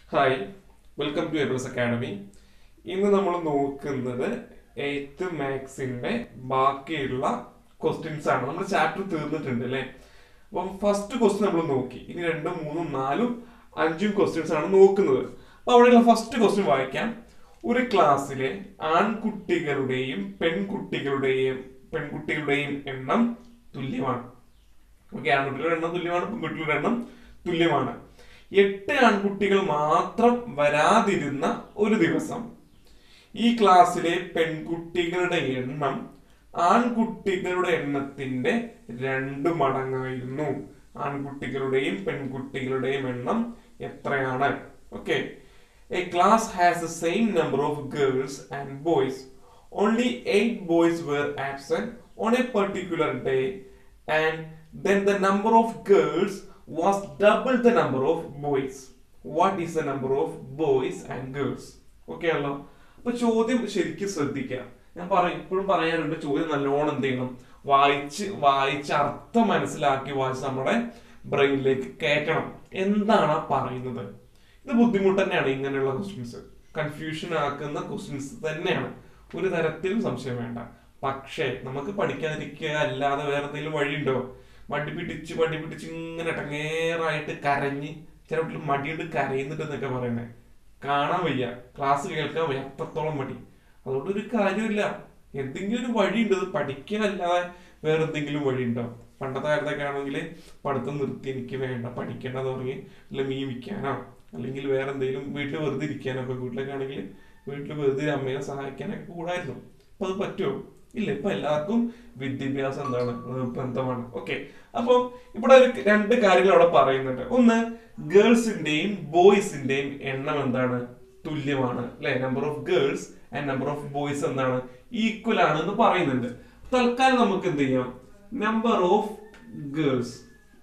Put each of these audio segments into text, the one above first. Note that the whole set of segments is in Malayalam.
Hi welcome to Ables academy ഇന്ന് നമ്മൾ നോക്കുന്നത് എയ്ത്ത് മാത്സിന്റെ ബാക്കിയുള്ള ക്വസ്റ്റ്യൻസ് ആണ് നമ്മുടെ ചാപ്റ്റർ തീർന്നിട്ടുണ്ട് അല്ലേ അപ്പം ഫസ്റ്റ് ക്വസ്റ്റ്യൻ നമ്മൾ നോക്കി ഇനി രണ്ടും മൂന്നും നാലും അഞ്ചും ക്വസ്റ്റ്യൻസ് ആണ് നോക്കുന്നത് അപ്പൊ അവിടെയുള്ള ഫസ്റ്റ് ക്വസ്റ്റ്യൻ വായിക്കാം ഒരു ക്ലാസ്സിലെ ആൺകുട്ടികളുടെയും പെൺകുട്ടികളുടെയും പെൺകുട്ടികളുടെയും എണ്ണം തുല്യമാണ് ഓക്കെ ആൺകുട്ടികളുടെ എണ്ണം തുല്യമാണ് പെൺകുട്ടികളുടെ എണ്ണം തുല്യമാണ് എട്ട് ആൺകുട്ടികൾ മാത്രം വരാതിരുന്ന ഒരു ദിവസം ഈ ക്ലാസ്സിലെ പെൺകുട്ടികളുടെ എണ്ണം ആൺകുട്ടികളുടെ എണ്ണത്തിന്റെ രണ്ട് മടങ്ങായിരുന്നു ആൺകുട്ടികളുടെയും പെൺകുട്ടികളുടെയും എണ്ണം എത്രയാണ് okay a class has the same number of girls and boys only eight boys were absent on a particular day and then the number of girls was double the number of boys. What is the number of boys and girls? Okay ആണല്ലോ അപ്പൊ ചോദ്യം ശരിക്കും ശ്രദ്ധിക്കുക ഞാൻ പറയും ഇപ്പോഴും പറയാറുണ്ട് ചോദ്യം നല്ലോണം എന്ത് ചെയ്യണം വായിച്ച് വായിച്ച് അർത്ഥം മനസ്സിലാക്കി വായിച്ച് നമ്മുടെ ബ്രെയിനിലേക്ക് കയറ്റണം എന്താണ് ആ പറയുന്നത് ഇത് ബുദ്ധിമുട്ട് തന്നെയാണ് ഇങ്ങനെയുള്ള ക്വസ്റ്റ്യൻസ് കൺഫ്യൂഷൻ ആക്കുന്ന ക്വസ്റ്റ്യൻസ് തന്നെയാണ് ഒരു തരത്തിലും സംശയം വേണ്ട പക്ഷേ നമുക്ക് പഠിക്കാതിരിക്കുക അല്ലാതെ വേറെ എന്തെങ്കിലും വഴിയുണ്ടോ മടി പിടിച്ച് മടി പിടിച്ച് ഇങ്ങനെ ഇടങ്ങേറായിട്ട് കരഞ്ഞ് ചില വീട്ടിൽ മടിയുണ്ട് കരയുന്നുണ്ട് എന്നൊക്കെ പറയണേ കാണാൻ വയ്യ ക്ലാസ് കേൾക്കാൻ വയ്യ അത്രത്തോളം മടി അതുകൊണ്ട് ഒരു കാര്യമില്ല എന്തെങ്കിലും ഒരു വഴിയുണ്ട് ഇത് പഠിക്കാനല്ലാതെ വേറെ എന്തെങ്കിലും വഴിയുണ്ടോ പണ്ടത്തെ കാലത്തൊക്കെ ആണെങ്കിൽ പഠിത്തം നിർത്തി എനിക്ക് വേണ്ട പഠിക്കേണ്ടത് തുടങ്ങി അല്ല മീൻ വിൽക്കാനോ അല്ലെങ്കിൽ വേറെ എന്തെങ്കിലും വീട്ടിൽ വെറുതെ ഇരിക്കാനോ ഇപ്പൊ വീട്ടിലൊക്കെ ആണെങ്കിൽ വീട്ടിൽ വെറുതെ അമ്മയെ സഹായിക്കാനൊക്കെ കൂടായിരുന്നു അപ്പൊ അത് പറ്റുമോ ഇല്ല ഇപ്പൊ എല്ലാവർക്കും വിദ്യാഭ്യാസം എന്താണ് നിർബന്ധമാണ് ഓക്കെ അപ്പം ഇവിടെ ഒരു രണ്ട് കാര്യങ്ങൾ അവിടെ പറയുന്നുണ്ട് ഒന്ന് ഗേൾസിന്റെയും ബോയ്സിന്റെയും എണ്ണം എന്താണ് തുല്യമാണ് അല്ലെ number of girls and number of boys എന്താണ് ഈക്വൽ ആണ് എന്ന് പറയുന്നുണ്ട് തൽക്കാലം നമുക്ക് എന്ത് ചെയ്യാം number of girls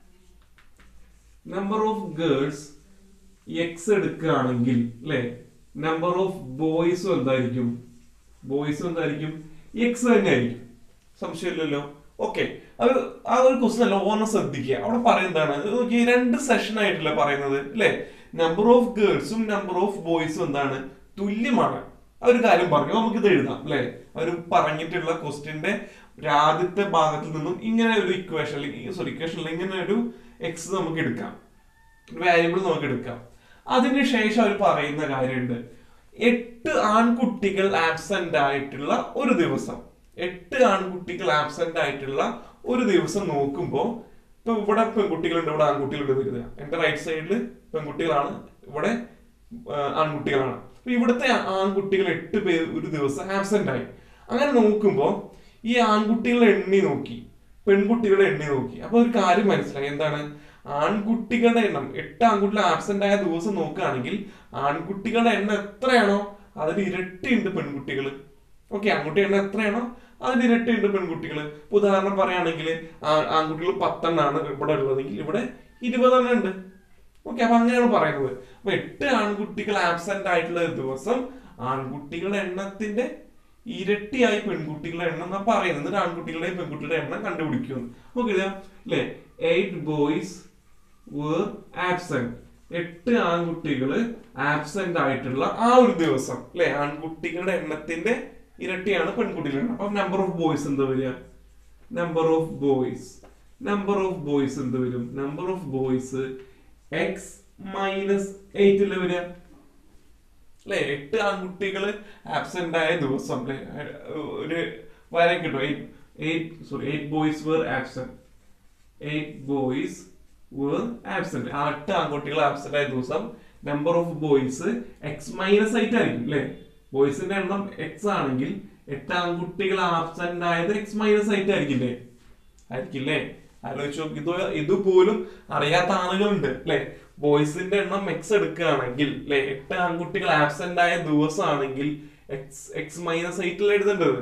number of girls x എടുക്കുകയാണെങ്കിൽ അല്ലെ നമ്പർ ഓഫ് ബോയ്സും എന്തായിരിക്കും ബോയ്സും എന്തായിരിക്കും എക്സ് തന്നെ ആയിരിക്കും സംശയമില്ലല്ലോ ഓക്കെ അത് ആ ഒരു ക്വസ്റ്റൻ അല്ല ഓർമ്മ ശ്രദ്ധിക്കുക അവിടെ പറയുന്നതാണ് നോക്കി രണ്ട് സെഷൻ ആയിട്ടല്ലേ പറയുന്നത് അല്ലെ നമ്പർ ഓഫ് ഗേൾസും നമ്പർ ഓഫ് ബോയ്സും എന്താണ് തുല്യമാണ് ആ ഒരു കാര്യം പറഞ്ഞു നമുക്ക് ഇത് എഴുതാം അല്ലെ അവർ പറഞ്ഞിട്ടുള്ള ക്വസ്റ്റ്യന്റെ ആദ്യത്തെ ഭാഗത്തിൽ നിന്നും ഇങ്ങനെ ഒരു ഇക്വേഷൻ അല്ലെങ്കിൽ സോറി ഇക്വേഷൻ ഇങ്ങനെ ഒരു എക്സ് നമുക്ക് എടുക്കാം വാല്യൂബിൾ നമുക്ക് എടുക്കാം അതിനുശേഷം അവർ പറയുന്ന കാര്യമുണ്ട് എട്ട് ആൺകുട്ടികൾ ആബ്സെന്റ് ആയിട്ടുള്ള ഒരു ദിവസം എട്ട് ആൺകുട്ടികൾ ആബ്സെന്റ് ആയിട്ടുള്ള ഒരു ദിവസം നോക്കുമ്പോൾ ഇപ്പൊ ഇവിടെ പെൺകുട്ടികളുണ്ട് ഇവിടെ ആൺകുട്ടികളുണ്ട് കരുതുക എന്റെ റൈറ്റ് സൈഡിൽ പെൺകുട്ടികളാണ് ഇവിടെ ആൺകുട്ടികളാണ് അപ്പൊ ഇവിടുത്തെ ആൺകുട്ടികൾ എട്ട് പേര് ഒരു ദിവസം ആബ്സെന്റ് ആയി അങ്ങനെ നോക്കുമ്പോൾ ഈ ആൺകുട്ടികളെ എണ്ണി നോക്കി പെൺകുട്ടികളെ എണ്ണി നോക്കി അപ്പൊ ഒരു കാര്യം മനസ്സിലായി എന്താണ് ആൺകുട്ടികളുടെ എണ്ണം എട്ട് ആൺകുട്ടികൾ ആബ്സെന്റ് ആയ ദിവസം നോക്കുകയാണെങ്കിൽ ആൺകുട്ടികളുടെ എണ്ണം എത്രയാണോ അതിന് ഇരട്ടി ഉണ്ട് പെൺകുട്ടികൾ ഓക്കെ ആൺകുട്ടി എണ്ണം എത്രയാണോ അതിന് ഇരട്ടി ഉണ്ട് പെൺകുട്ടികൾ ഉദാഹരണം പറയുകയാണെങ്കിൽ ആൺകുട്ടികൾ പത്തെണ്ണാണ് ഇവിടെ ഉള്ളതെങ്കിൽ ഇവിടെ ഇരുപതെണ്ണം ഉണ്ട് ഓക്കെ അപ്പൊ അങ്ങനെയാണ് പറയുന്നത് അപ്പൊ എട്ട് ആൺകുട്ടികൾ ആബ്സെന്റ് ആയിട്ടുള്ള ഒരു ദിവസം ആൺകുട്ടികളുടെ എണ്ണത്തിന്റെ ഇരട്ടിയായി പെൺകുട്ടികളുടെ എണ്ണം എന്നാ പറയുന്നത് എന്നിട്ട് ആൺകുട്ടികളുടെയും പെൺകുട്ടികളുടെ എണ്ണം കണ്ടുപിടിക്കുന്നു ഓക്കെ അല്ലേ എയ്റ്റ് ബോയ്സ് were absent എട്ട് ആൺകുട്ടികള് ആബ്സെന്റ് ആയിട്ടുള്ള ആ ഒരു ദിവസം അല്ലെ ആൺകുട്ടികളുടെ എണ്ണത്തിന്റെ ഇരട്ടിയാണ് പെൺകുട്ടികളുടെ എണ്ണം അപ്പൊ നമ്പർ ഓഫ് ബോയ്സ് എന്ത് വരിക number of boys number of boys എന്ത് വരും number of boys x minus eight അല്ലേ വരിക അല്ലെ എട്ട് ആൺകുട്ടികള് ആബ്സെന്റ് ആയ ദിവസം അല്ലെ ഒരു വര കിട്ടും eight sorry eight boys were absent eight boys were absent ആ എട്ട് ആൺകുട്ടികൾ ആബ്സെന്റ് ആയ ദിവസം number of boys x minus ആയിട്ട് ആയിരിക്കും അല്ലെ ബോയ്സിന്റെ എണ്ണം എക്സ് ആണെങ്കിൽ എട്ട് ആൺകുട്ടികൾ ആബ്സെന്റ് ആയത് എക്സ് മൈനസ് ആയിട്ട് ആയിരിക്കില്ലേ ആയിരിക്കില്ലേ ആലോചിച്ചു ഇത് ഇതുപോലും അറിയാത്ത ആളുകളുണ്ട് അല്ലെ ബോയ്സിന്റെ എണ്ണം എക്സ് എടുക്കുകയാണെങ്കിൽ അല്ലെ എട്ട് ആൺകുട്ടികൾ ആബ്സെന്റ് ആയ ദിവസമാണെങ്കിൽ എക്സ് എക്സ് മൈനസ് എയ്റ്റിൽ എഴുതേണ്ടത്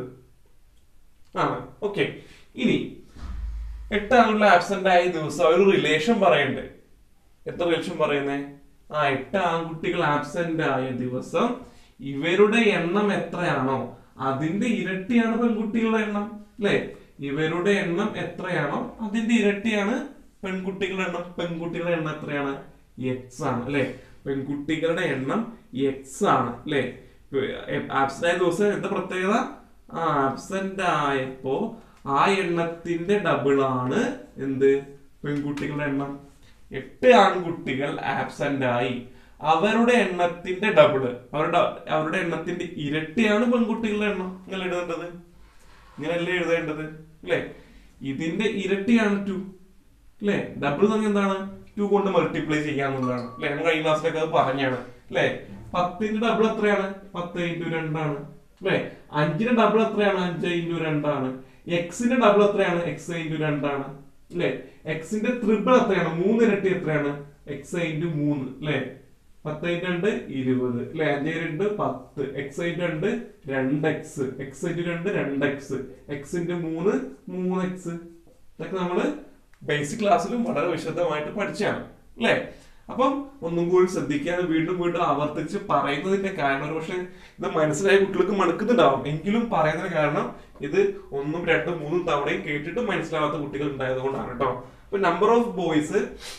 ആണ് ഓക്കെ ഇനി എട്ട് ആളുകളുടെ ആബ്സെന്റ് ആയ ദിവസം ഒരു റിലേഷൻ പറയണ്ടേ എത്ര റിലേഷൻ പറയുന്നേ ആ എട്ട് ആൺകുട്ടികൾ ആബ്സെന്റ് ആയ ദിവസം ഇവരുടെ എണ്ണം എത്രയാണോ അതിന്റെ ഇരട്ടിയാണ് പെൺകുട്ടികളുടെ എണ്ണം അല്ലെ ഇവരുടെ എണ്ണം എത്രയാണോ അതിന്റെ ഇരട്ടിയാണ് പെൺകുട്ടികളുടെ എണ്ണം പെൺകുട്ടികളുടെ എണ്ണം എത്രയാണ് എക്സ് ആണ് അല്ലെ പെൺകുട്ടികളുടെ എണ്ണം എക്സ് ആണ് അല്ലെ ആബ്സെന്റ് ആയ ദിവസം എന്താ പ്രത്യേകത ആ ആബ്സെന്റ് ആയപ്പോ ആ എണ്ണത്തിന്റെ ഡബിൾ ആണ് എന്ത് പെൺകുട്ടികളുടെ എണ്ണം എട്ട് ആൺകുട്ടികൾ ആബ്സെന്റ് ആയി അവരുടെ എണ്ണത്തിന്റെ ഡബിള് അവരുടെ അവരുടെ എണ്ണത്തിന്റെ ഇരട്ടിയാണ് പെൺകുട്ടികളുടെ എണ്ണം നിങ്ങൾ എഴുതേണ്ടത് ഇങ്ങനെയല്ലേ എഴുതേണ്ടത് അല്ലേ ഇതിന്റെ ഇരട്ടിയാണ് ടു അല്ലേ ഡബിൾ തന്നെ എന്താണ് ടു കൊണ്ട് മൾട്ടിപ്ലൈ ചെയ്യാന്നുള്ളതാണ് അല്ലെ നമ്മൾ കഴിഞ്ഞ ക്ലാസ്സിലൊക്കെ അത് പറഞ്ഞാണ് അല്ലെ പത്തിന്റെ ഡബിൾ എത്രയാണ് പത്ത് ഇൻറ്റു രണ്ടാണ് അല്ലെ അഞ്ചിന്റെ ഡബിൾ എത്രയാണ് അഞ്ച് ഇൻറ്റു രണ്ടാണ് എക്സിന്റെ ഡബിൾ എത്രയാണ് എക്സ് ഇൻറ്റു രണ്ടാണ് അല്ലെ എക്സിന്റെ ത്രിബിൾ എത്രയാണ് മൂന്ന് ഇരട്ടി എത്രയാണ് എക്സ് ഇൻറ്റു മൂന്ന് അല്ലെ പത്ത് ഇൻറ്റു രണ്ട് ഇരുപത് അല്ലെ അഞ്ച് രണ്ട് പത്ത് എക്സ് ഇൻറ്റു രണ്ട് രണ്ട് എക്സ് എക്സ് ഇൻറ്റു രണ്ട് രണ്ട് എക്സ് എക്സ് ഇൻറ്റു മൂന്ന് മൂന്ന് എക്സ് ഇതൊക്കെ നമ്മള് ബേസിക് ക്ലാസ്സിലും വളരെ വിശദമായിട്ട് പഠിച്ചാണ് അല്ലേ അപ്പം ഒന്നും കൂടി ശ്രദ്ധിക്കാതെ വീണ്ടും വീണ്ടും ആവർത്തിച്ച് പറയുന്നതിന്റെ കാരണം ഒരു പക്ഷെ ഇത് മനസ്സിലായ കുട്ടികൾക്ക് മണക്കുന്നുണ്ടാവും എങ്കിലും പറയുന്നതിന് കാരണം ഇത് ഒന്നും രണ്ടും മൂന്നും തവണയും കേട്ടിട്ട് മനസ്സിലാവാത്ത കുട്ടികൾ ഉണ്ടായത് കൊണ്ടാണ് കേട്ടോ അപ്പൊ number of boys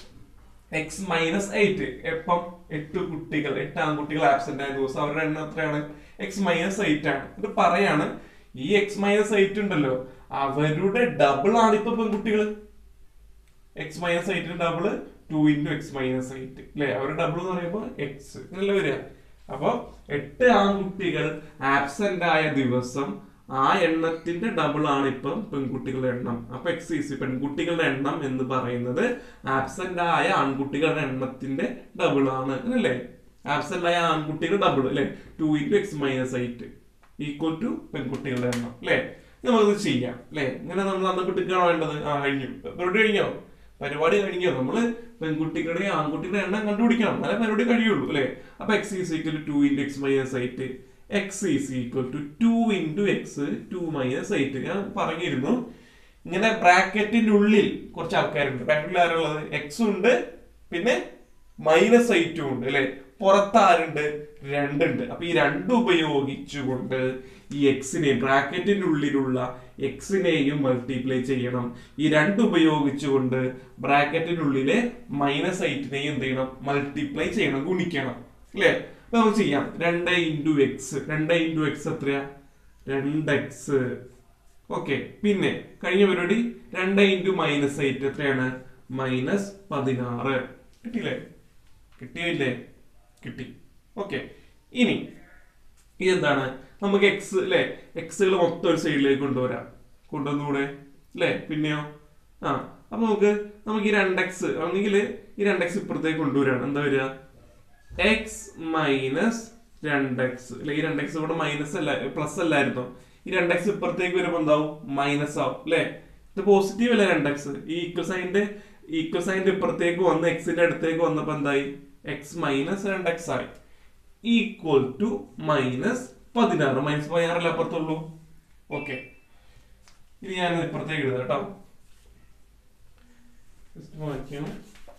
x minus eight എപ്പം എട്ട് കുട്ടികൾ എട്ട് ആൺകുട്ടികൾ ആബ്സെന്റ് ആയ ദിവസം അവരുടെ എണ്ണം എത്രയാണ് എക്സ് മൈനസ് എയ്റ്റ് ആണ് ഇത് പറയാണ് ഈ എക്സ് മൈനസ് എയ്റ്റ് ഉണ്ടല്ലോ അവരുടെ ഡബിൾ ആണ് ഇപ്പൊ പെൺകുട്ടികൾ എക്സ് മൈനസ് എയ്റ്റിന് double two into x minus eight അല്ലെ അവരുടെ ഡബിൾ എന്ന് പറയുമ്പോൾ എക്സ് ഇങ്ങനല്ലേ വരിക അപ്പൊ എട്ട് ആൺകുട്ടികൾ ആബ്സെന്റ് ആയ ദിവസം ആ എണ്ണത്തിന്റെ ഡബിൾ ആണ് ഇപ്പം പെൺകുട്ടികളുടെ എണ്ണം അപ്പൊ എക്സ് ഈസി പെൺകുട്ടികളുടെ എണ്ണം എന്ന് പറയുന്നത് ആബ്സെന്റ് ആയ ആൺകുട്ടികളുടെ എണ്ണത്തിന്റെ ഡബിൾ ആണ് അല്ലേ ആബ്സെന്റ് ആയ ആൺകുട്ടികളുടെ ഡബിൾ അല്ലെ two into x minus eight equal to പെൺകുട്ടികളുടെ എണ്ണം അല്ലെ നമുക്കിത് ചെയ്യാം അല്ലെ ഇങ്ങനെ നമ്മൾ അന്ന് കുട്ടിക്കാണോ വേണ്ടത് ആ കഴിഞ്ഞു പരിപാടി കഴിഞ്ഞോ പരിപാടി കഴിഞ്ഞോ നമ്മള് പെൺകുട്ടികളുടെ ആൺകുട്ടികളുടെ എണ്ണം കണ്ടുപിടിക്കണം എന്നാലേ പരിപാടി കഴിയുള്ളൂ അല്ലെ അപ്പൊ x is equal to into x minus eight x is equal to two into x two minus eight ഞാൻ പറഞ്ഞിരുന്നു ഇങ്ങനെ ബ്രാക്കറ്റിന്റെ ഉള്ളിൽ കുറച്ച് ആൾക്കാരുണ്ട് ബ്രാക്കറ്റിൽ ആരുള്ളത് എക്സും ഉണ്ട് പിന്നെ മൈനസ് എയ്റ്റും ഉണ്ട് അല്ലെ പുറത്ത് ആരുണ്ട് രണ്ടുണ്ട് അപ്പൊ ഈ രണ്ട് ഉപയോഗിച്ചുകൊണ്ട് ഈ എക്സിനെ ബ്രാക്കറ്റിന്റെ ഉള്ളിലുള്ള എക്സിനെയും മൾട്ടിപ്ലൈ ചെയ്യണം ഈ രണ്ട് ഉപയോഗിച്ചുകൊണ്ട് ബ്രാക്കറ്റിന്റെ ഉള്ളിലെ മൈനസ് എയ്റ്റിനെയും എന്ത് ചെയ്യണം മൾട്ടിപ്ലൈ ചെയ്യണം ഗുണിക്കണം അല്ലേ അപ്പൊ നമുക്ക് ചെയ്യാം രണ്ട് ഇൻറ്റു എക്സ് രണ്ട് ഇൻറ്റു എക്സ് എത്രയാ രണ്ട് എക്സ് ഓക്കെ പിന്നെ കഴിഞ്ഞ പരിപാടി രണ്ട് ഇൻറ്റു മൈനസ് എയ്റ്റ് എത്രയാണ് മൈനസ് പതിനാറ് കിട്ടിയില്ലേ കിട്ടിയില്ലേ കിട്ടി ഓക്കെ ഇനി ഇതെന്താണ് നമുക്ക് എക്സ് അല്ലെ എക്സുകൾ മൊത്തം ഒരു സൈഡിലേക്ക് കൊണ്ടുവരാം കൊണ്ടുവന്നൂടെ അല്ലെ പിന്നെയോ ആ അപ്പൊ നമുക്ക് നമുക്ക് ഈ രണ്ട് എക്സ് ഒന്നെങ്കിൽ ഈ രണ്ട് എക്സ് ഇപ്പുറത്തേക്ക് കൊണ്ടുവരാണ് എന്താ വരിക എക്സ് മൈനസ് രണ്ട് എക്സ് അല്ലെ ഈ രണ്ട് എക്സ് ഇവിടെ മൈനസ് അല്ല പ്ലസ് അല്ലായിരുന്നു ഈ രണ്ട് എക്സ് ഇപ്പുറത്തേക്ക് വരുമ്പോ എന്താവും മൈനസ് ആവും അല്ലെ ഇത് പോസിറ്റീവ് അല്ലേ രണ്ട് എക്സ് ഈ ഈക്വൽ സൈന്റെ ഈക്വൽ സൈന്റെ ഇപ്പുറത്തേക്ക് വന്ന് എക്സിന്റെ അടുത്തേക്ക് വന്നപ്പോ എന്തായി എക്സ് മൈനസ് രണ്ട് എക്സ് ആയി ഈക്വൽ ടു മൈനസ് പതിനാറ് മൈനസ് പതിനാറല്ലേ അപ്പുറത്തുള്ളൂ ഓക്കെ ഇനി ഞാൻ ഇപ്പുറത്തേക്ക് എഴുതാം കേട്ടോ ജസ്റ്റ് മാറ്റിയാണ്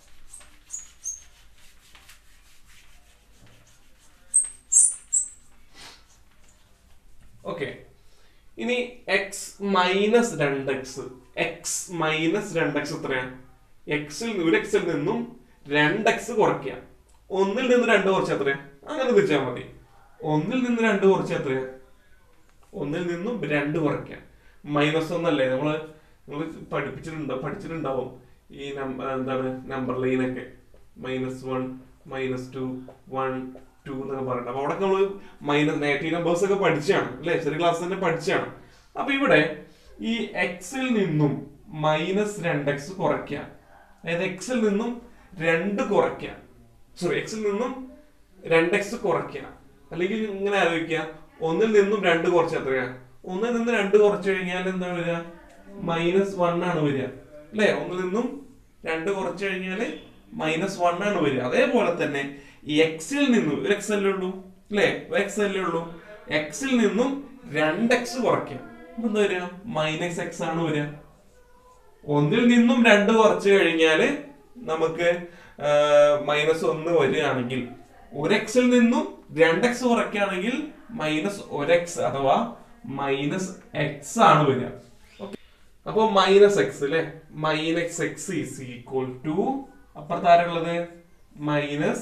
ഓക്കെ ഇനി എക്സ് മൈനസ് രണ്ട് എക്സ് എക്സ് മൈനസ് രണ്ട് എക്സ് എത്രയാണ് എക്സിൽ ഒരു എക്സിൽ നിന്നും രണ്ട് എക്സ് കുറയ്ക്കുക ഒന്നിൽ നിന്ന് രണ്ട് കുറച്ച് എത്രയാ അങ്ങനെ തിരിച്ചാൽ മതി ഒന്നിൽ നിന്ന് രണ്ട് കുറച്ച് എത്രയാ ഒന്നിൽ നിന്നും രണ്ട് കുറയ്ക്കാം മൈനസ് ഒന്നല്ലേ നമ്മള് നിങ്ങൾ പഠിപ്പിച്ചിട്ടുണ്ടോ പഠിച്ചിട്ടുണ്ടാവും ഈ നമ്പർ എന്താണ് നമ്പർ ലൈനൊക്കെ minus one minus two one two എന്നൊക്കെ പറയട്ടെ അപ്പൊ അവിടെ നമ്മൾ മൈനസ് നെഗറ്റീവ് നമ്പേഴ്സ് ഒക്കെ പഠിച്ചാണ് അല്ലെ ചെറിയ ക്ലാസ് തന്നെ പഠിച്ചാണ് അപ്പൊ ഇവിടെ ഈ എക്സിൽ നിന്നും മൈനസ് രണ്ട് എക്സ് കുറയ്ക്കുക അതായത് എക്സിൽ നിന്നും രണ്ട് കുറയ്ക്കുക സോറി എക്സിൽ നിന്നും രണ്ട് എക്സ് കുറയ്ക്കുക അല്ലെങ്കിൽ ഇങ്ങനെ ആലോചിക്കുക ഒന്നിൽ നിന്നും രണ്ട് കുറച്ച് എത്രയാ ഒന്നിൽ നിന്ന് രണ്ട് കുറച്ച് കഴിഞ്ഞാൽ എന്താ വരിക മൈനസ് വൺ ആണ് വരിക അല്ലെ ഒന്നിൽ നിന്നും രണ്ട് കുറച്ച് കഴിഞ്ഞാല് മൈനസ് വൺ ആണ് വരിക അതേപോലെ തന്നെ ഈ എക്സിൽ നിന്നും ഒരു എക്സ് അല്ലേ ഉള്ളൂ അല്ലെ ഒരു എക്സ് അല്ലേ ഉള്ളൂ എക്സിൽ നിന്നും രണ്ട് എക്സ് കുറയ്ക്കാം അപ്പൊ എന്താ വരിക മൈനസ് എക്സ് ആണ് വരിക ഒന്നിൽ നിന്നും രണ്ട് കുറച്ച് കഴിഞ്ഞാല് നമുക്ക് മൈനസ് ഒന്ന് വരികയാണെങ്കിൽ ഒരു എക്സിൽ നിന്നും രണ്ട് എക്സ് കുറയ്ക്കുകയാണെങ്കിൽ മൈനസ് ഒരു എക്സ് അഥവാ മൈനസ് എക്സ് ആണ് വരിക അപ്പൊ മൈനസ് എക്സ് അല്ലെ minus x is equal to അപ്പുറത്ത് ആരുള്ളത് മൈനസ്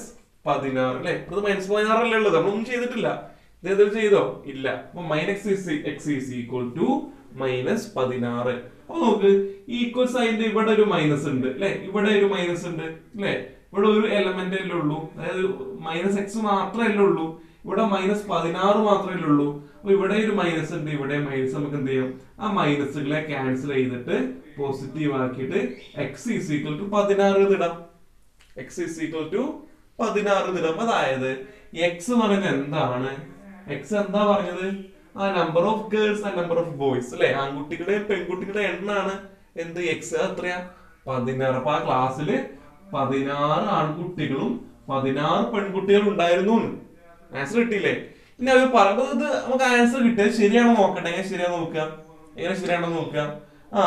പതിനാറ് അല്ലെ ഇത് മൈനസ് പതിനാറല്ലേ ഉള്ളത് നമ്മളൊന്നും ചെയ്തിട്ടില്ല ഇത് ഏതെങ്കിലും ചെയ്തോ ഇല്ല അപ്പൊ minus x is equal to minus പതിനാറ് അപ്പൊ നോക്ക് ഈക്വൽ സൈൻ്റെ ഇവിടെ ഒരു മൈനസ് ഉണ്ട് അല്ലെ ഇവിടെ ഒരു മൈനസ് ഉണ്ട് അല്ലെ ഇവിടെ ഒരു എലമെന്റ് അല്ലേ ഉള്ളൂ അതായത് മൈനസ് എക്സ് മാത്രമല്ലേ ഉള്ളൂ ഇവിടെ മൈനസ് പതിനാറ് മാത്രമല്ലേ ഉള്ളൂ അപ്പൊ ഇവിടെ ഒരു മൈനസ് ഉണ്ട് ഇവിടെ മൈനസ് നമുക്ക് എന്ത് ചെയ്യാം ആ മൈനസുകളെ ക്യാൻസൽ ചെയ്തിട്ട് പോസിറ്റീവ് ആക്കിയിട്ട് എക്സ് ഈസ് ഈക്വൽ ടു പതിനാറ് ഇടാം എക്സ് ഈസ് ഈക്വൽ ടു പതിനാറ് ഇടാം അതായത് എക്സ് പറഞ്ഞത് എന്താണ് എക്സ് എന്താ പറഞ്ഞത് ആ നമ്പർ ഓഫ് ഗേൾസ് ആ നമ്പർ ഓഫ് ബോയ്സ് അല്ലെ ആൺകുട്ടികളുടെ പെൺകുട്ടികളുടെ എണ്ണാണ് എന്ത് എക്സ് എത്രയാ പതിനാറ് അപ്പൊ ആ ക്ലാസ്സില് പതിനാറ് ആൺകുട്ടികളും പതിനാറ് പെൺകുട്ടികളും ഉണ്ടായിരുന്നു ആൻസർ കിട്ടിയില്ലേ ഇനി അവർ പറയുന്നത് ഇത് നമുക്ക് ആൻസർ കിട്ടിയത് ശരിയാണോ നോക്കട്ടെ എങ്ങനെ ശരിയാണോ നോക്കുക എങ്ങനെ ശരിയാണോ നോക്കുക ആ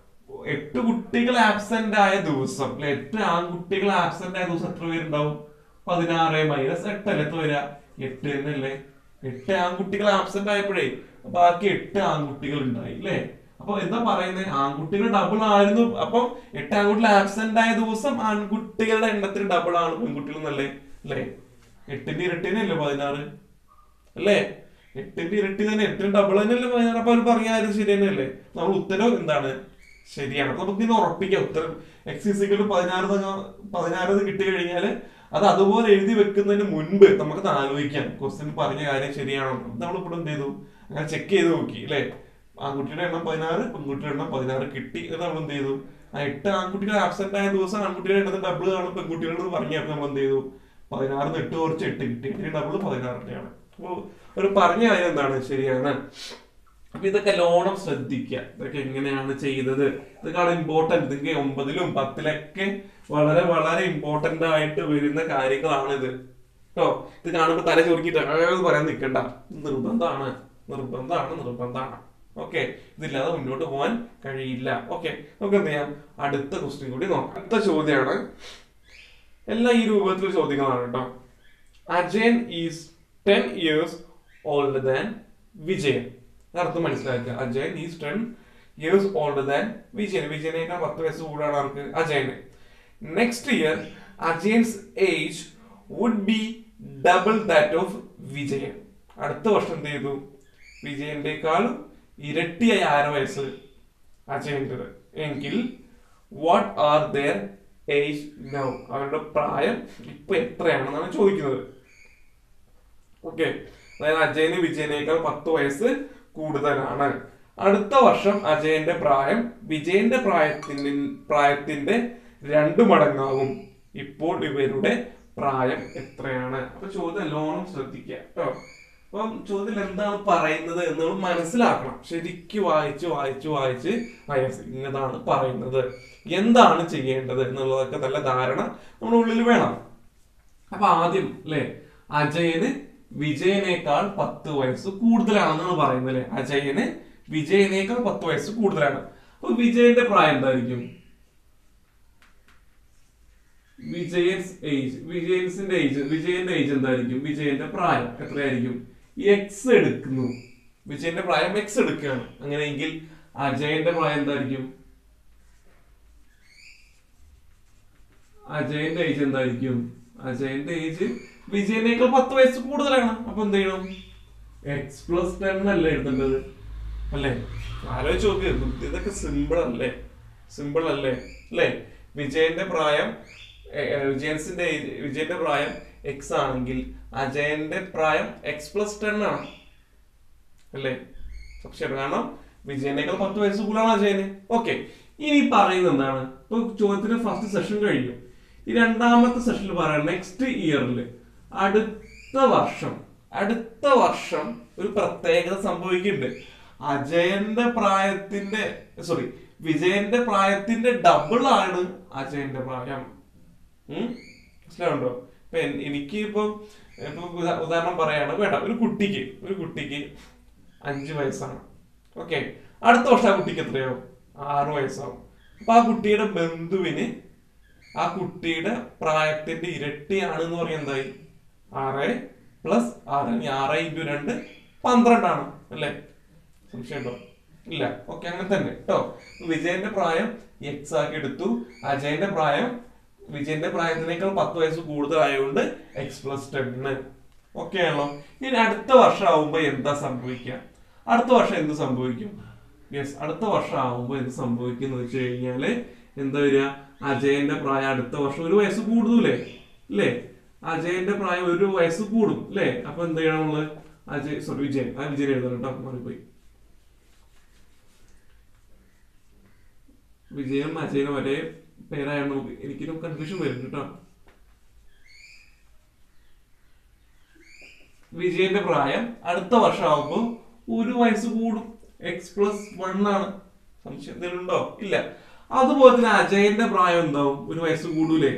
എട്ട് കുട്ടികൾ ആബ്സെന്റ് ആയ ദിവസം അല്ലെ എട്ട് ആൺകുട്ടികൾ ആബ്സെന്റ് ആയ ദിവസം എത്ര പേരുണ്ടാവും പതിനാറ് മൈനസ് എട്ടല്ലേ എത്ര വരിക എട്ട് തന്നെയല്ലേ എട്ട് ആൺകുട്ടികൾ ആബ്സെന്റ് ആയപ്പോഴേ ബാക്കി എട്ട് ആൺകുട്ടികൾ ഉണ്ടായി അല്ലേ അപ്പൊ എന്താ പറയുന്നത് ആൺകുട്ടികൾ ഡബിൾ ആയിരുന്നു അപ്പം എട്ട് ആൺകുട്ടികൾ ആബ്സെന്റ് ആയ ദിവസം ആൺകുട്ടികളുടെ എണ്ണത്തിൽ ഡബിൾ ആണ് പെൺകുട്ടികൾ എന്നല്ലേ അല്ലേ എട്ടിന്റെ ഇരട്ടിനല്ലേ പതിനാറ് അല്ലേ എട്ടിന്റെ ഇരട്ടി തന്നെ എട്ടിന് ഡബിൾ തന്നെയല്ലേ പതിനാറ് അപ്പൊ അവർ പറഞ്ഞ കാര്യം ശരി തന്നെയല്ലേ നമ്മൾ ഉത്തരം എന്താണ് ശരിയാണ് അപ്പൊ നമുക്ക് ഇന്ന് ഉറപ്പിക്കാം ഉത്തരം എക്സ് ഇസിക്കൽ പതിനാറ് പതിനാറ് കിട്ടി കഴിഞ്ഞാല് അത് അതുപോലെ എഴുതി വെക്കുന്നതിന് മുൻപ് നമുക്ക് ആലോചിക്കാം ക്വസ്റ്റ്യൻ പറഞ്ഞ കാര്യം ശരിയാണോ നമ്മൾ ഇവിടെ എന്ത് ചെയ്തു അങ്ങനെ ചെക്ക് ചെയ്ത് നോക്കി അല്ലേ ആൺകുട്ടിയുടെ എണ്ണം പതിനാറ് പെൺകുട്ടിയുടെ എണ്ണം പതിനാറ് കിട്ടി എന്ന് നമ്മൾ എന്ത് ചെയ്തു ആ എട്ട് ആൺകുട്ടികൾ ആബ്സെന്റ് ആയ ദിവസം ആൺകുട്ടിയുടെ എണ്ണത്തിൽ ഡബിൾ കാണും പെൺകുട്ടികളുടെ പറഞ്ഞപ്പോൾ നമ്മൾ എന്ത് ചെയ്തു പതിനാറിന് എട്ട് കുറച്ച് എട്ട് കിട്ടി എട്ടിന് ഡബിൾ പതിനാറിന്റെയാണ് അപ്പോൾ ഒരു പറഞ്ഞ കാര്യം എന്താണ് ശരിയാണ് അപ്പൊ ഇതൊക്കെ ലോണം ശ്രദ്ധിക്കുക ഇതൊക്കെ എങ്ങനെയാണ് ചെയ്തത് ഇതൊക്കെയാണ് ഇമ്പോർട്ടന്റ് ഇതൊക്കെ ഒമ്പതിലും പത്തിലൊക്കെ വളരെ വളരെ ഇമ്പോർട്ടന്റ് ആയിട്ട് വരുന്ന കാര്യങ്ങളാണ് ഇത് കേട്ടോ ഇത് കാണുമ്പോൾ തല ചുരുക്കിട്ട് "ആ" പറയാൻ നിൽക്കണ്ട നിർബന്ധമാണ് നിർബന്ധമാണ് നിർബന്ധമാണ് ഓക്കെ ഇതില്ലാതെ മുന്നോട്ട് പോകാൻ കഴിയില്ല ഓക്കെ നമുക്ക് എന്ത് ചെയ്യാം അടുത്ത ക്വസ്റ്റ്യൻ കൂടി നോക്കാം അടുത്ത ചോദ്യമാണ് എല്ലാം ഈ രൂപത്തിൽ ചോദ്യങ്ങളാണ് കേട്ടോ Ajayan is ten years older than Vijayan അർത്ഥം മനസ്സിലാക്കുക Ajayan is ten years older than Vijayan വിജയനേക്കാൾ പത്ത് വയസ്സ് കൂടാണ് ആർക്ക് അജയന് next year Ajayan's age would be double that of Vijayan അടുത്ത വർഷം എന്ത് ചെയ്തു വിജയന്റെക്കാളും ഇരട്ടിയായി ആറ് വയസ്സ് അജയൻ്റെത് എങ്കിൽ what are their age now അവരുടെ പ്രായം ഇപ്പൊ എത്രയാണെന്നാണ് ചോദിക്കുന്നത് ഓക്കെ അതായത് അജയന് വിജയനേക്കാൾ പത്ത് വയസ്സ് കൂടുതലാണ് അടുത്ത വർഷം അജയന്റെ പ്രായം വിജയന്റെ പ്രായത്തിന് പ്രായത്തിന്റെ രണ്ട് മടങ്ങാകും ഇപ്പോൾ ഇവരുടെ പ്രായം എത്രയാണ് അപ്പൊ ചോദ്യം നല്ലോണം ശ്രദ്ധിക്കുക കേട്ടോ അപ്പം ചോദ്യത്തിൽ എന്താണ് പറയുന്നത് എന്ന് നമ്മൾ മനസ്സിലാക്കണം ശരിക്കും വായിച്ച് വായിച്ച് വായിച്ച് വയസ്സ് ഇന്നതാണ് പറയുന്നത് എന്താണ് ചെയ്യേണ്ടത് എന്നുള്ളതൊക്കെ നല്ല ധാരണ നമ്മുടെ ഉള്ളിൽ വേണം അപ്പൊ ആദ്യം അല്ലെ അജയന് വിജയനേക്കാൾ പത്ത് വയസ്സ് കൂടുതലാണെന്നാണ് പറയുന്നത് അല്ലെ അജയന് വിജയനേക്കാൾ പത്ത് വയസ്സ് കൂടുതലാണ് അപ്പൊ വിജയന്റെ പ്രായം എന്തായിരിക്കും വിജയൻസ് ഏജ് വിജയൻസിന്റെ ഏജ് വിജയന്റെ ഏജ് എന്തായിരിക്കും വിജയന്റെ പ്രായം എത്രയായിരിക്കും എക്സ് എടുക്കുന്നു വിജയന്റെ പ്രായം എക്സ് എടുക്കുകയാണ് അങ്ങനെയെങ്കിൽ അജയന്റെ പ്രായം എന്തായിരിക്കും അജയന്റെ ഏജ് എന്തായിരിക്കും അജയന്റെ ഏജ് വിജയനേക്കാൾ പത്ത് വയസ്സ് കൂടുതലാണ് അപ്പൊ എന്ത് ചെയ്യണം എക്സ് പ്ലസ് ടെൻ അല്ലേ എഴുതേണ്ടത് അല്ലേ ആലോചിച്ച് നോക്ക് ബുദ്ധി ഇതൊക്കെ സിമ്പിൾ അല്ലേ സിമ്പിൾ അല്ലേ അല്ലേ വിജയന്റെ പ്രായം എ, എ, വിജയൻസിന്റെ age- വിജയന്റെ പ്രായം എക്സ് ആണെങ്കിൽ അജയന്റെ പ്രായം എക്സ് പ്ലസ് ടെൻ ആണ് അല്ലേ പക്ഷേ കാരണം വിജയനേക്കാൾ പത്ത് വയസ്സ് കൂടുതലാണ് അജയന് ഓക്കെ ഇനി പറയുന്നത് എന്താണ് ഇപ്പൊ ചോദ്യത്തിന് ഫസ്റ്റ് സെഷൻ കഴിഞ്ഞു ഈ രണ്ടാമത്തെ സെഷനിൽ പറയാം നെക്സ്റ്റ് ഇയറിൽ അടുത്ത വർഷം അടുത്ത വർഷം ഒരു പ്രത്യേകത സംഭവിക്കുന്നുണ്ട് അജയന്റെ പ്രായത്തിന്റെ സോറി വിജയന്റെ പ്രായത്തിന്റെ ഡബിൾ ആണ് അജയന്റെ പ്രായം ഉം? മനസ്സിലാവുണ്ടോ ഇപ്പൊ എൻ- എനിക്ക് ഇപ്പൊ ഇപ്പൊ ഉദാ- ഉദാഹരണം പറയാണ് വേണ്ട ഒരു കുട്ടിക്ക് ഒരു കുട്ടിക്ക് അഞ്ച് വയസ്സാണ് ഓക്കെ അടുത്ത വർഷം ആ കുട്ടിക്ക് എത്രയോ ആറ് വയസ്സാവും അപ്പൊ ആ കുട്ടിയുടെ ബന്ധുവിന് ആ കുട്ടിയുടെ പ്രായത്തിന്റെ ഇരട്ടിയാണ് എന്ന് പറയുന്നത് എന്തായി ആറ് പ്ലസ് ആറ് ഇനി ആറ് ഇൻറ്റു രണ്ട് പന്ത്രണ്ടാണ് അല്ലേ സംശയമുണ്ടോ ഇല്ല ഓക്കെ അങ്ങനെ തന്നെ കേട്ടോ വിജയന്റെ പ്രായം എക്സ് ആക്കി എടുത്തു അജയന്റെ പ്രായം വിജയന്റെ പ്രായത്തിനേക്കാൾ പത്ത് വയസ്സ് കൂടുതലായതുകൊണ്ട് എക്സ് പ്ലസ് ടെന്ന് ഓക്കെ ആണല്ലോ ഇനി അടുത്ത വർഷം ആവുമ്പോ എന്താ സംഭവിക്കുക അടുത്ത വർഷം എന്ത് സംഭവിക്കും യെസ് അടുത്ത വർഷം ആവുമ്പോ എന്ത് സംഭവിക്കും എന്ന് വെച്ച് കഴിഞ്ഞാല് എന്താ വരിക അജയന്റെ പ്രായം അടുത്ത വർഷം ഒരു വയസ്സ് കൂടുതലേ അല്ലേ അജയന്റെ പ്രായം ഒരു വയസ്സ് കൂടും അല്ലേ അപ്പൊ എന്ത് ചെയ്യണം നമ്മള് അജയ് സോറി വിജയൻ ആ വിജയൻ എഴുതണം കേട്ടോ മാറിപ്പോയി വിജയനും അജയനും ഒരേ പേരായിരുന്നു എനിക്കൊരു കൺഫ്യൂഷൻ വരും കേട്ടോ വിജയന്റെ പ്രായം അടുത്ത വർഷം ആവുമ്പോ ഒരു വയസ്സ് കൂടും എക്സ് പ്ലസ് വൺ ആണ് സംശയം എന്തെങ്കിലും ഉണ്ടോ ഇല്ല അതുപോലെ തന്നെ അജയന്റെ പ്രായം എന്താവും ഒരു വയസ്സ് കൂടൂലേ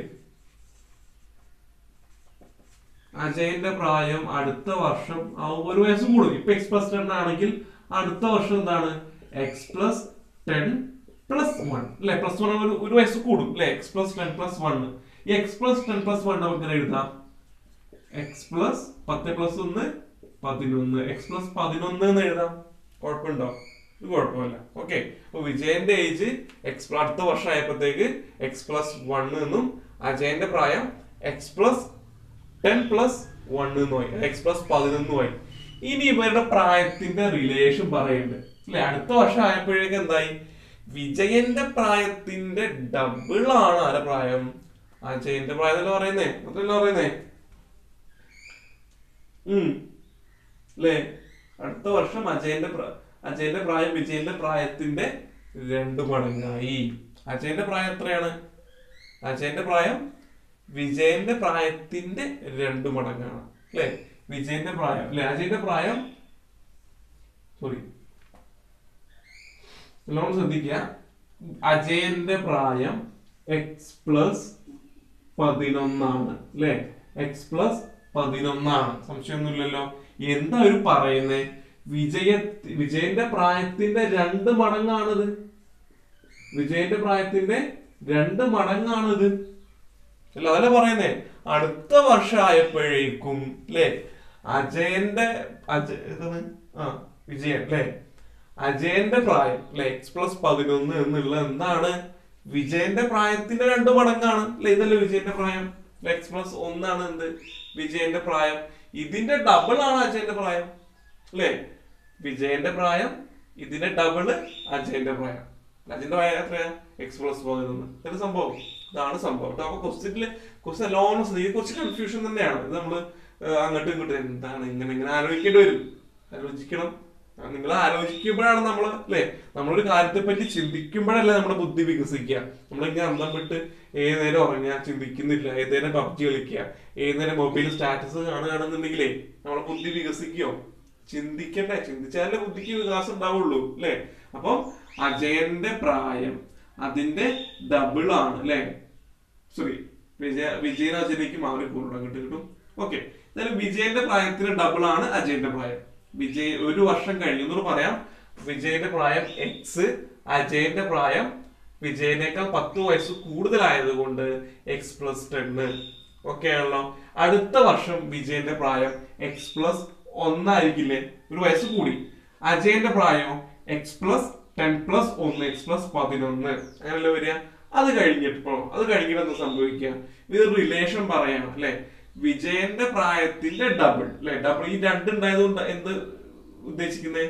അജയന്റെ പ്രായം അടുത്ത വർഷം ആവുമ്പോൾ ഒരു വയസ്സ് കൂടും ഇപ്പൊ എക്സ് പ്ലസ് ടെൻ ആണെങ്കിൽ അടുത്ത വർഷം എന്താണ് x plus ten plus one അല്ലെ പ്ലസ് വൺ ഒരു ഒരു വയസ്സ് കൂടും അല്ലെ x plus ten plus one ഈ x plus ten plus one നമുക്ക് ഇങ്ങനെ എഴുതാം എക്സ് പ്ലസ് പത്ത് പ്ലസ് ഒന്ന് പതിനൊന്ന് എക്സ് പ്ലസ് പതിനൊന്ന് എന്ന് എഴുതാം കുഴപ്പമുണ്ടോ ഇത് കുഴപ്പമില്ല ഓക്കെ അപ്പൊ വിജയന്റെ ഏജ് എക്സ് അടുത്ത വർഷം ആയപ്പോഴത്തേക്ക് എക്സ് പ്ലസ് വൺ എന്നും അജയന്റെ പ്രായം x plus ten plus one എന്നുമായി എക്സ് പ്ലസ് പതിനൊന്നുമായി ഇനി ഇവരുടെ പ്രായത്തിന്റെ റിലേഷൻ പറയുന്നുണ്ട് അല്ലെ അടുത്ത വർഷം ആയപ്പോഴേക്ക് എന്തായി വിജയന്റെ പ്രായത്തിന്റെ ഡബിൾ ആണ് ആരെ പ്രായം അജയന്റെ പ്രായം എന്നല്ല പറയുന്നേ അതല്ല പറയുന്നേ ഉം അല്ലേ അടുത്ത വർഷം അജയന്റെ പ്ര- അജയന്റെ പ്രായം വിജയന്റെ പ്രായത്തിന്റെ രണ്ട് മടങ്ങായി അജയന്റെ പ്രായം എത്രയാണ് അജയന്റെ പ്രായം വിജയന്റെ പ്രായത്തിന്റെ രണ്ട് മടങ്ങാണ് അല്ലെ വിജയന്റെ പ്രായം അല്ലെ അജയന്റെ പ്രായം സോറി നല്ലോണം ശ്രദ്ധിക്കുക അജയന്റെ പ്രായം എക്സ് പ്ലസ് പതിനൊന്നാണ് അല്ലെ എക്സ് പ്ലസ് പതിനൊന്നാണ് സംശയമൊന്നുമില്ലല്ലോ എന്താ ഒരു പറയുന്നേ വിജയ വിജയന്റെ പ്രായത്തിന്റെ രണ്ട് മടങ്ങാണിത് വിജയന്റെ പ്രായത്തിന്റെ രണ്ട് മടങ്ങാണിത് അല്ല അതല്ലേ പറയുന്നേ അടുത്ത വർഷം ആയപ്പോഴേക്കും അല്ലേ അജയന്റെ അജ ഏതാണ് ആ വിജയൻ അല്ലേ അജയന്റെ പ്രായം അല്ലെ എക്സ് പ്ലസ് പതിനൊന്ന് എന്നുള്ള എന്താണ് വിജയന്റെ പ്രായത്തിന്റെ രണ്ട് മടങ്ങാണ് അല്ലെ ഇതല്ലേ വിജയന്റെ പ്രായം എക്സ് പ്ലസ് ഒന്നാണ് എന്ത് വിജയന്റെ പ്രായം ഇതിന്റെ ഡബിൾ ആണ് അജയന്റെ പ്രായം അല്ലേ വിജയന്റെ പ്രായം ഇതിന്റെ ഡബിള് അജയന്റെ പ്രായം അജയന്റെ പ്രായം എത്രയാ എക്സ് പ്ലസ് പതിനൊന്ന് ഇതൊരു സംഭവം ഇതാണ് സംഭവം ട്ടോ. അപ്പൊ ക്വസ്റ്റ്യനില് ക്വസ്റ്റ്യൻ ലോൺ ഇത് കുറച്ച് കൺഫ്യൂഷൻ തന്നെയാണ് ഇത് നമ്മള് ഏഹ്, അങ്ങോട്ടും ഇങ്ങോട്ടും എന്താണ് ഇങ്ങനെ ഇങ്ങനെ ആലോചിക്കേണ്ടി വരും ആലോചിക്കണം നിങ്ങൾ ആലോചിക്കുമ്പോഴാണ് നമ്മൾ അല്ലെ നമ്മളൊരു കാര്യത്തെ പറ്റി ചിന്തിക്കുമ്പോഴല്ലേ നമ്മുടെ ബുദ്ധി വികസിക്കുക നമ്മളിങ്ങനെ അന്തം വിട്ട് ഏത് നേരം ഉറങ്ങുക ചിന്തിക്കുന്നില്ല ഏത് നേരം പബ്ജി കളിക്കുക ഏത് നേരം മൊബൈൽ സ്റ്റാറ്റസ് കാണുകയാണെന്നുണ്ടെങ്കിലേ നമ്മളെ ബുദ്ധി വികസിക്കോ ചിന്തിക്കണ്ടേ ചിന്തിച്ചാലേ ബുദ്ധിക്ക് വികാസം ഉണ്ടാവുള്ളൂ അല്ലെ അപ്പൊ അജയന്റെ പ്രായം അതിന്റെ ഡബിൾ ആണ് അല്ലെ സോറി വിജയ വിജയൻ അജയനിലേക്ക് മാറി പോകുന്നുണ്ട് അങ്ങോട്ട് കിട്ടും ഓക്കെ എന്തായാലും വിജയന്റെ പ്രായത്തിന് ഡബിൾ ആണ് അജയന്റെ പ്രായം വിജയ് ഒരു വർഷം കഴിഞ്ഞു പറയാം വിജയന്റെ പ്രായം എക്സ് അജയന്റെ പ്രായം വിജയനേക്കാൾ പത്ത് വയസ്സ് കൂടുതലായത് കൊണ്ട് എക്സ് പ്ലസ് ടെന്ന് ഓക്കെ ആണല്ലോ അടുത്ത വർഷം വിജയന്റെ പ്രായം എക്സ് പ്ലസ് ഒന്നായിരിക്കില്ലേ ഒരു വയസ്സ് കൂടി അജയന്റെ പ്രായം എക്സ് പ്ലസ് ടെൻ പ്ലസ് ഒന്ന് എക്സ് പ്ലസ് പതിനൊന്ന് അങ്ങനല്ലേ വരിക അത് കഴിഞ്ഞിട്ടോ അത് കഴിഞ്ഞിട്ട് എന്താ സംഭവിക്കുക ഇത് റിലേഷൻ പറയാണ് അല്ലെ വിജയന്റെ പ്രായത്തിന്റെ ഡബിൾ അല്ലെ ഡബിൾ ഈ രണ്ടുണ്ടായതുകൊണ്ട് എന്ത് ഉദ്ദേശിക്കുന്നേ